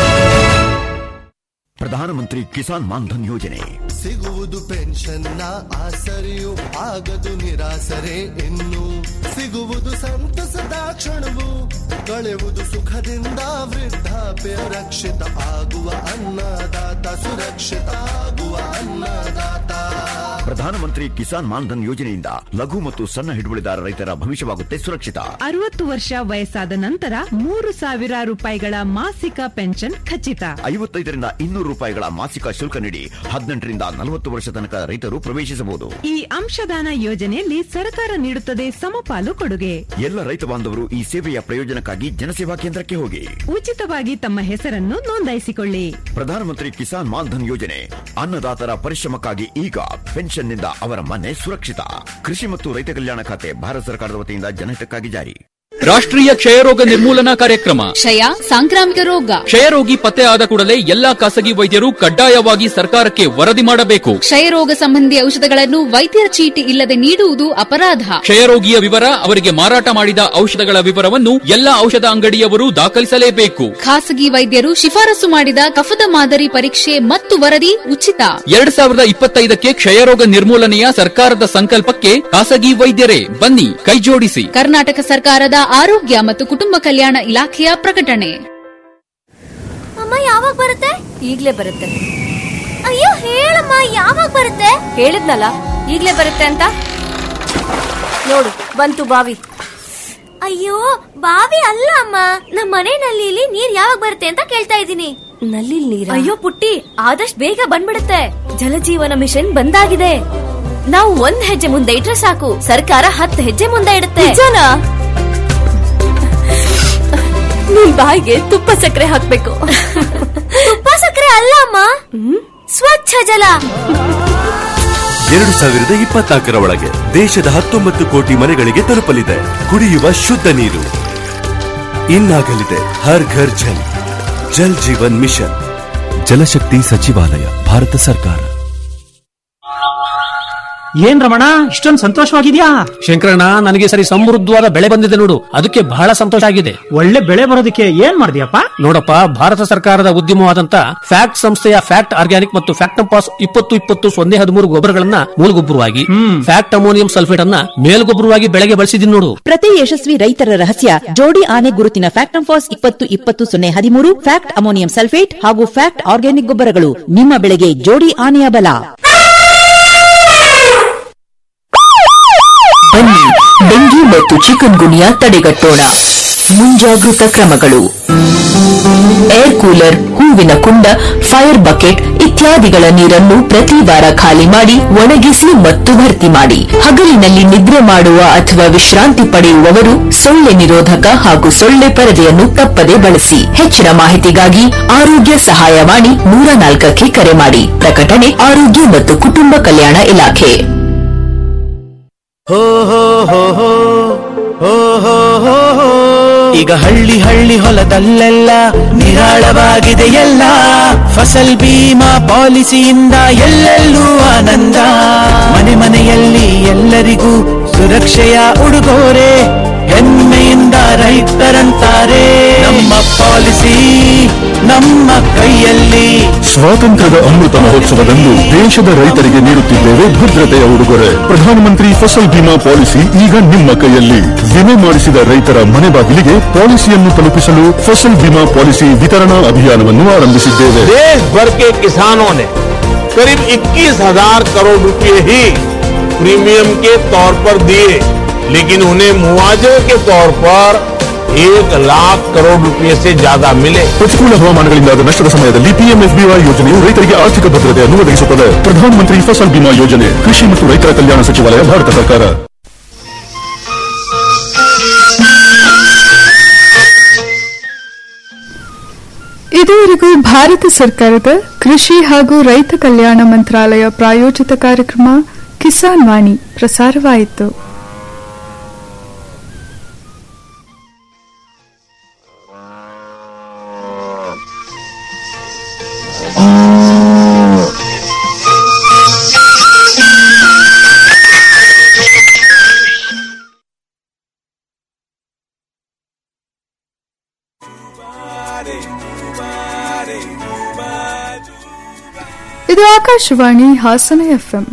ಪ್ರಧಾನಮಂತ್ರಿ ಕಿಸಾನ್ ಮಾನ್ಧನ್ ಯೋಜನೆ ಸಿಗುವುದು ಪೆನ್ಷನ್ನ ಆಸರೆಯು ಆಗದು ನಿರಾಸರೆ ಇನ್ನು ಸಿಗುವುದು ಸಂತಸದ ಕ್ಷಣವು ಕಳೆಯುವುದು ಸುಖದಿಂದ ವೃದ್ಧಾಪ್ಯ ರಕ್ಷಿತ ಆಗುವ ಅನ್ನದಾತ ಸುರಕ್ಷಿತ ಆಗುವ ಅನ್ನದಾತ ಪ್ರಧಾನಮಂತ್ರಿ ಕಿಸಾನ್ ಮಾನ್ಧನ್ ಯೋಜನೆಯಿಂದ ಲಘು ಮತ್ತು ಸಣ್ಣ ಹಿಡುವಳಿದಾರ ರೈತರ ಭವಿಷ್ಯವಾಗುತ್ತೆ ಸುರಕ್ಷಿತ ಅರವತ್ತು ವರ್ಷ ವಯಸ್ಸಾದ ನಂತರ ಮೂರು ಸಾವಿರ ರೂಪಾಯಿಗಳ ಮಾಸಿಕ ಪೆನ್ಷನ್ ಖಚಿತ ಐವತ್ತೈದರಿಂದ ಇನ್ನೂರು ರೂಪಾಯಿಗಳ ಮಾಸಿಕ ಶುಲ್ಕ ನೀಡಿ ಹದಿನೆಂಟರಿಂದ ನಲವತ್ತು ವರ್ಷ ತನಕ ರೈತರು ಪ್ರವೇಶಿಸಬಹುದು ಈ ಅಂಶದಾನ ಯೋಜನೆಯಲ್ಲಿ ಸರ್ಕಾರ ನೀಡುತ್ತದೆ ಸಮಪಾಲು ಕೊಡುಗೆ ಎಲ್ಲ ರೈತ ಬಾಂಧವರು ಈ ಸೇವೆಯ ಪ್ರಯೋಜನಕ್ಕಾಗಿ ಜನಸೇವಾ ಕೇಂದ್ರಕ್ಕೆ ಹೋಗಿ ಉಚಿತವಾಗಿ ತಮ್ಮ ಹೆಸರನ್ನು ನೋಂದಾಯಿಸಿಕೊಳ್ಳಿ ಪ್ರಧಾನಮಂತ್ರಿ ಕಿಸಾನ್ ಮಾನ್ಧನ್ ಯೋಜನೆ ಅನ್ನದಾತರ ಪರಿಶ್ರಮಕ್ಕಾಗಿ ಈಗ ಪೆನ್ಷನ್ನಿಂದ ಅವರ ಮನೆ ಸುರಕ್ಷಿತ ಕೃಷಿ ಮತ್ತು ರೈತ ಕಲ್ಯಾಣ ಖಾತೆ ಭಾರತ ಸರ್ಕಾರದ ವತಿಯಿಂದ ಜನಹಿತಕ್ಕಾಗಿ ಜಾರಿ ರಾಷ್ಟ್ರೀಯ ಕ್ಷಯರೋಗ ನಿರ್ಮೂಲನಾ ಕಾರ್ಯಕ್ರಮ ಕ್ಷಯ ಸಾಂಕ್ರಾಮಿಕ ರೋಗ ಕ್ಷಯರೋಗಿ ಪತ್ತೆ ಆದ ಕೂಡಲೇ ಎಲ್ಲಾ ಖಾಸಗಿ ವೈದ್ಯರು ಕಡ್ಡಾಯವಾಗಿ ಸರ್ಕಾರಕ್ಕೆ ವರದಿ ಮಾಡಬೇಕು ಕ್ಷಯರೋಗ ಸಂಬಂಧಿ ಔಷಧಗಳನ್ನು ವೈದ್ಯರ ಚೀಟಿ ಇಲ್ಲದೆ ನೀಡುವುದು ಅಪರಾಧ ಕ್ಷಯರೋಗಿಯ ವಿವರ ಅವರಿಗೆ ಮಾರಾಟ ಮಾಡಿದ ಔಷಧಗಳ ವಿವರವನ್ನು ಎಲ್ಲಾ ಔಷಧ ಅಂಗಡಿಯವರು ದಾಖಲಿಸಲೇಬೇಕು ಖಾಸಗಿ ವೈದ್ಯರು ಶಿಫಾರಸು ಮಾಡಿದ ಕಫದ ಮಾದರಿ ಪರೀಕ್ಷೆ ಮತ್ತು ವರದಿ ಉಚಿತ ಎರಡ್ ಸಾವಿರದ ಇಪ್ಪತ್ತೈದಕ್ಕೆ ಕ್ಷಯರೋಗ ನಿರ್ಮೂಲನೆಯ ಸರ್ಕಾರದ ಸಂಕಲ್ಪಕ್ಕೆ ಖಾಸಗಿ ವೈದ್ಯರೇ ಬನ್ನಿ ಕೈಜೋಡಿಸಿ ಕರ್ನಾಟಕ ಸರ್ಕಾರದ ಆರೋಗ್ಯ ಮತ್ತು ಕುಟುಂಬ ಕಲ್ಯಾಣ ಇಲಾಖೆಯ ಪ್ರಕಟಣೆ ಅಮ್ಮ ಯಾವಾಗ ಬರುತ್ತೆ ಈಗ್ಲೇ ಬರುತ್ತೆ ಅಯ್ಯೋ ಹೇಳಮ್ಮ ಯಾವಾಗ ಬರುತ್ತೆ ಹೇಳಿದ್ನಲ್ಲ ಈಗ್ಲೇ ಬರುತ್ತೆ ಅಂತ ನೋಡು ಬಂತು ಬಾವಿ ಅಯ್ಯೋ ಬಾವಿ ಅಲ್ಲ ಅಮ್ಮ ನಮ್ಮ ಮನೆ ನಲ್ಲಿಲಿ ನೀರ್ ಯಾವಾಗ ಬರುತ್ತೆ ಅಂತ ಕೇಳ್ತಾ ಇದ್ದೀನಿ ನಲ್ಲಿ ನೀರ ಅಯ್ಯೋ ಪುಟ್ಟಿ ಆದಷ್ಟು ಬೇಗ ಬಂದ್ಬಿಡುತ್ತೆ ಜಲಜೀವನ ಮಿಷನ್ ಬಂದಾಗಿದೆ ನಾವು ಒಂದ್ ಹೆಜ್ಜೆ ಮುಂದೆ ಇಟ್ರೆ ಸಾಕು ಸರ್ಕಾರ ಹತ್ತು ಹೆಜ್ಜೆ ಮುಂದೆ ಇಡುತ್ತೆ ನಿನ್ ಬಾಯಿಗೆ ತುಪ್ಪ ಸಕ್ಕರೆ ಹಾಕ್ಬೇಕು ತುಪ್ಪ ಸಕ್ಕರೆ ಅಲ್ಲ ಅಮ್ಮ ಸ್ವಚ್ಛ ಜಲ ಎರಡು ಸಾವಿರದ ಇಪ್ಪತ್ನಾಲ್ಕರ ಒಳಗೆ ದೇಶದ ಹತ್ತೊಂಬತ್ತು ಕೋಟಿ ಮನೆಗಳಿಗೆ ತಲುಪಲಿದೆ ಕುಡಿಯುವ ಶುದ್ಧ ನೀರು ಇನ್ನಾಗಲಿದೆ ಹರ್ ಘರ್ ಜಲ್ ಜಲ್ ಜೀವನ್ ಮಿಷನ್ ಜಲಶಕ್ತಿ ಸಚಿವಾಲಯ ಭಾರತ ಸರ್ಕಾರ ಏನ್ ರಮಣ ಇಷ್ಟೊಂದು ಸಂತೋಷವಾಗಿದ್ಯಾ ಶಂಕರಣ್ಣ ನನಗೆ ಸರಿ ಸಮೃದ್ಧವಾದ ಬೆಳೆ ಬಂದಿದೆ ನೋಡು ಅದಕ್ಕೆ ಬಹಳ ಸಂತೋಷ ಆಗಿದೆ ಒಳ್ಳೆ ಬೆಳೆ ಬರೋದಕ್ಕೆ ಏನ್ ಮಾಡಿದ್ಯಪ್ಪ ನೋಡಪ್ಪ ಭಾರತ ಸರ್ಕಾರದ ಉದ್ಯಮವಾದಂತ ಫ್ಯಾಕ್ಟ್ ಸಂಸ್ಥೆಯ ಫ್ಯಾಕ್ಟ್ ಆರ್ಗ್ಯಾನಿಕ್ ಮತ್ತು ಫ್ಯಾಕ್ಟಂಪಾಸ್ ಇಪ್ಪತ್ತು ಇಪ್ಪತ್ತು ಸೊನ್ನೆ ಹದಿಮೂರು ಗೊಬ್ಬರಗಳನ್ನ ಮೂಲಗೊಬ್ಬರವಾಗಿ ಫ್ಯಾಕ್ಟ್ ಅಮೋನಿಯಂ ಸಲ್ಫೇಟ್ ಅನ್ನ ಮೇಲ್ಗೊಬ್ಬರವಾಗಿ ಬೆಳೆಗೆ ಬಳಸಿದೀನಿ ನೋಡು ಪ್ರತಿ ಯಶಸ್ವಿ ರೈತರ ರಹಸ್ಯ ಜೋಡಿ ಆನೆ ಗುರುತಿನ ಫ್ಯಾಕ್ಟಂಫಾಸ್ ಇಪ್ಪತ್ತು ಇಪ್ಪತ್ತು ಸೊನ್ನೆ ಹದಿಮೂರು ಫ್ಯಾಕ್ಟ್ ಅಮೋನಿಯಂ ಸಲ್ಫೇಟ್ ಹಾಗೂ ಫ್ಯಾಕ್ಟ್ ಆರ್ಗ್ಯಾನಿಕ್ ಗೊಬ್ಬರಗಳು ನಿಮ್ಮ ಬೆಳೆಗೆ ಜೋಡಿ ಆನೆಯ ಬಲ ಬನ್ನಿ ಡೆಂಗಿ ಮತ್ತು ಚಿಕನ್ ಗುನಿಯಾ ತಡೆಗಟ್ಟೋಣ ಮುಂಜಾಗೃತ ಕ್ರಮಗಳು ಏರ್ ಕೂಲರ್ ಹೂವಿನ ಕುಂಡ ಫೈರ್ ಬಕೆಟ್ ಇತ್ಯಾದಿಗಳ ನೀರನ್ನು ಪ್ರತಿ ವಾರ ಖಾಲಿ ಮಾಡಿ ಒಣಗಿಸಿ ಮತ್ತು ಭರ್ತಿ ಮಾಡಿ ಹಗಲಿನಲ್ಲಿ ನಿದ್ರೆ ಮಾಡುವ ಅಥವಾ ವಿಶ್ರಾಂತಿ ಪಡೆಯುವವರು ಸೊಳ್ಳೆ ನಿರೋಧಕ ಹಾಗೂ ಸೊಳ್ಳೆ ಪರದೆಯನ್ನು ತಪ್ಪದೆ ಬಳಸಿ ಹೆಚ್ಚಿನ ಮಾಹಿತಿಗಾಗಿ ಆರೋಗ್ಯ ಸಹಾಯವಾಣಿ ನೂರ ನಾಲ್ಕಕ್ಕೆ ಕರೆ ಮಾಡಿ ಪ್ರಕಟಣೆ ಆರೋಗ್ಯ ಮತ್ತು ಕುಟುಂಬ ಕಲ್ಯಾಣ ಇಲಾಖೆ ಹೋ ಹೋ ಹೋ ಹೋ ಹೋ ಹೋ ಹೋ ಹೋ. ಈಗ ಹಳ್ಳಿ ಹಳ್ಳಿ ಹೊಲದಲ್ಲೆಲ್ಲ ನಿರಾಳವಾಗಿದೆ ಎಲ್ಲ ಫಸಲ್ ಬೀಮಾ ಪಾಲಿಸಿಯಿಂದ ಎಲ್ಲೆಲ್ಲೂ ಆನಂದ ಮನೆ ಮನೆ ಎಲ್ಲರಿಗೂ ಸುರಕ್ಷೆಯ ಉಡುಗೊರೆ ಹೆಮ್ಮೆಯಿಂದ ರೈತರಂತಾರೆ ನಮ್ಮ ಪಾಲಿಸಿ ನಮ್ಮ ಕೈಯಲ್ಲಿ ಸ್ವಾತಂತ್ರ್ಯದ ಅಮೃತ ಮಹೋತ್ಸವದಂದು ದೇಶದ ರೈತರಿಗೆ ನೀಡುತ್ತಿದ್ದೇವೆ ಭದ್ರತೆಯ ಉಡುಗೊರೆ ಪ್ರಧಾನಮಂತ್ರಿ ಫಸಲ್ ಬಿಮಾ ಪಾಲಿಸಿ ಈಗ ನಿಮ್ಮ ಕೈಯಲ್ಲಿ ವಿಮೆ ಮಾಡಿಸಿದ ರೈತರ ಮನೆ ಬಾಗಿಲಿಗೆ ಪಾಲಿಸಿಯನ್ನು ತಲುಪಿಸಲು ಫಸಲ್ ಬಿಮಾ ಪಾಲಿಸಿ ವಿತರಣಾ ಅಭಿಯಾನವನ್ನು ಆರಂಭಿಸಿದ್ದೇವೆ देश भर के किसानों ने करीब 21,000 करोड़ रुपए ही प्रीमियम के तौर पर दिए लेकिन उन्हें मुआवजे के तौर पर एक लाख करोड़ रुपए से ज्यादा मिले ಪ್ರತಿಕೂಲ ಹವಾಮಾನಗಳಿಂದಾದ ನಷ್ಟದ ಸಮಯದಲ್ಲಿ ಪಿಎಂಎಫ್ಬಿವೈ ಯೋಜನೆಯು ರೈತರಿಗೆ ಆರ್ಥಿಕ ಭದ್ರತೆಯನ್ನು ಒದಗಿಸುತ್ತದೆ ಪ್ರಧಾನಮಂತ್ರಿ ಫಸಲ್ ಬಿಮಾ ಯೋಜನೆ ಕೃಷಿ ಮತ್ತು ರೈತರ ಕಲ್ಯಾಣ ಸಚಿವಾಲಯ ಭಾರತ ಸರ್ಕಾರ ಇದುವರೆಗೂ ಭಾರತ ಸರ್ಕಾರದ ಕೃಷಿ ಹಾಗೂ ರೈತ ಕಲ್ಯಾಣ ಮಂತ್ರಾಲಯ ಪ್ರಾಯೋಜಿತ ಕಾರ್ಯಕ್ರಮ ಕಿಸಾನ್ ವಾಣಿ ಪ್ರಸಾರವಾಯಿತು ಇದು ಆಕಾಶವಾಣಿ ಹಾಸನ ಎಫ್ಎಂ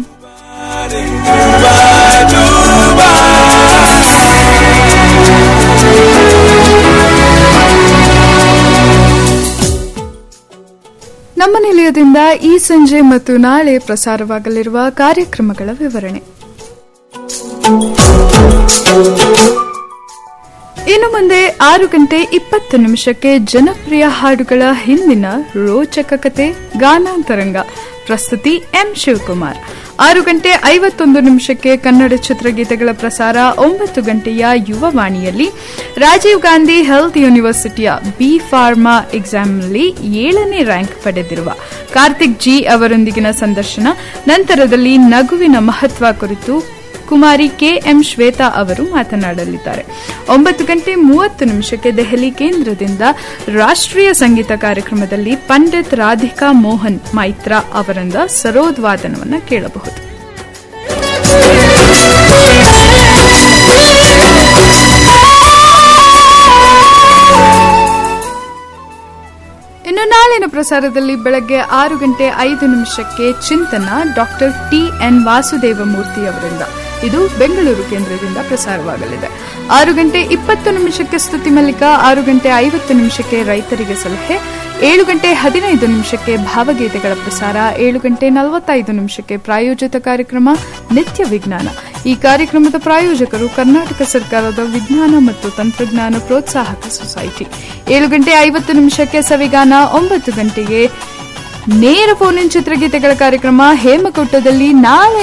ನಮ್ಮ ನಿಲಯದಿಂದ ಈ ಸಂಜೆ ಮತ್ತು ನಾಳೆ ಪ್ರಸಾರವಾಗಲಿರುವ ಕಾರ್ಯಕ್ರಮಗಳ ವಿವರಣೆ ಇನ್ನು ಮುಂದೆ ಆರು ಗಂಟೆ ಇಪ್ಪತ್ತು ನಿಮಿಷಕ್ಕೆ ಜನಪ್ರಿಯ ಹಾಡುಗಳ ಹಿಂದಿನ ರೋಚಕ ಕತೆ ಗಾನಾಂತರಂಗ ಪ್ರಸ್ತುತಿ ಎಂ ಶಿವಕುಮಾರ್ ಆರು ಗಂಟೆ ಐವತ್ತೊಂದು ನಿಮಿಷಕ್ಕೆ ಕನ್ನಡ ಚಿತ್ರಗೀತೆಗಳ ಪ್ರಸಾರ ಒಂಬತ್ತು ಗಂಟೆಯ ಯುವವಾಣಿಯಲ್ಲಿ ರಾಜೀವ್ ಗಾಂಧಿ ಹೆಲ್ತ್ ಯೂನಿವರ್ಸಿಟಿಯ ಬಿ ಫಾರ್ಮಾ ಎಕ್ಸಾಮ್ನಲ್ಲಿ ಏಳನೇ ರ್ಯಾಂಕ್ ಪಡೆದಿರುವ ಕಾರ್ತಿಕ್ ಜಿ ಅವರೊಂದಿಗಿನ ಸಂದರ್ಶನ ನಂತರದಲ್ಲಿ ನಗುವಿನ ಮಹತ್ವ ಕುರಿತು ಕುಮಾರಿ ಕೆಎಂ ಶ್ವೇತಾ ಅವರು ಮಾತನಾಡಲಿದ್ದಾರೆ ಒಂಬತ್ತು ಗಂಟೆ ಮೂವತ್ತು ನಿಮಿಷಕ್ಕೆ ದೆಹಲಿ ಕೇಂದ್ರದಿಂದ ರಾಷ್ಟ್ರೀಯ ಸಂಗೀತ ಕಾರ್ಯಕ್ರಮದಲ್ಲಿ ಪಂಡಿತ್ ರಾಧಿಕಾ ಮೋಹನ್ ಮೈತ್ರಾ ಅವರಿಂದ ಸರೋದ್ ವಾದನವನ್ನು ಕೇಳಬಹುದು ಇನ್ನು ನಾಳಿನ ಪ್ರಸಾರದಲ್ಲಿ ಬೆಳಗ್ಗೆ ಆರು ಗಂಟೆ ಐದು ನಿಮಿಷಕ್ಕೆ ಚಿಂತನ ಡಾಕ್ಟರ್ ಟಿ ಎನ್ ವಾಸುದೇವಮೂರ್ತಿ ಅವರಿಂದ ಇದು ಬೆಂಗಳೂರು ಕೇಂದ್ರದಿಂದ ಪ್ರಸಾರವಾಗಲಿದೆ ಆರು ಗಂಟೆ ಇಪ್ಪತ್ತು ನಿಮಿಷಕ್ಕೆ ಸ್ತುತಿ ಮಲ್ಲಿಕ ಆರು ಗಂಟೆ ಐವತ್ತು ನಿಮಿಷಕ್ಕೆ ರೈತರಿಗೆ ಸಲಹೆ ಏಳು ಗಂಟೆ ಹದಿನೈದು ನಿಮಿಷಕ್ಕೆ ಭಾವಗೀತೆಗಳ ಪ್ರಸಾರ ಏಳು ಗಂಟೆ ನಲವತ್ತೈದು ನಿಮಿಷಕ್ಕೆ ಪ್ರಾಯೋಜಿತ ಕಾರ್ಯಕ್ರಮ ನಿತ್ಯ ವಿಜ್ಞಾನ ಈ ಕಾರ್ಯಕ್ರಮದ ಪ್ರಾಯೋಜಕರು ಕರ್ನಾಟಕ ಸರ್ಕಾರದ ವಿಜ್ಞಾನ ಮತ್ತು ತಂತ್ರಜ್ಞಾನ ಪ್ರೋತ್ಸಾಹಕ ಸೊಸೈಟಿ ಏಳು ಗಂಟೆ ಐವತ್ತು ನಿಮಿಷಕ್ಕೆ ಸವಿಗಾನ ಒಂಬತ್ತು ಗಂಟೆಗೆ ನೇರ ಫೋನ್ ಚಿತ್ರಗೀತೆಗಳ ಕಾರ್ಯಕ್ರಮ ಹೇಮಕೂಟದಲ್ಲಿ ನಾಳೆ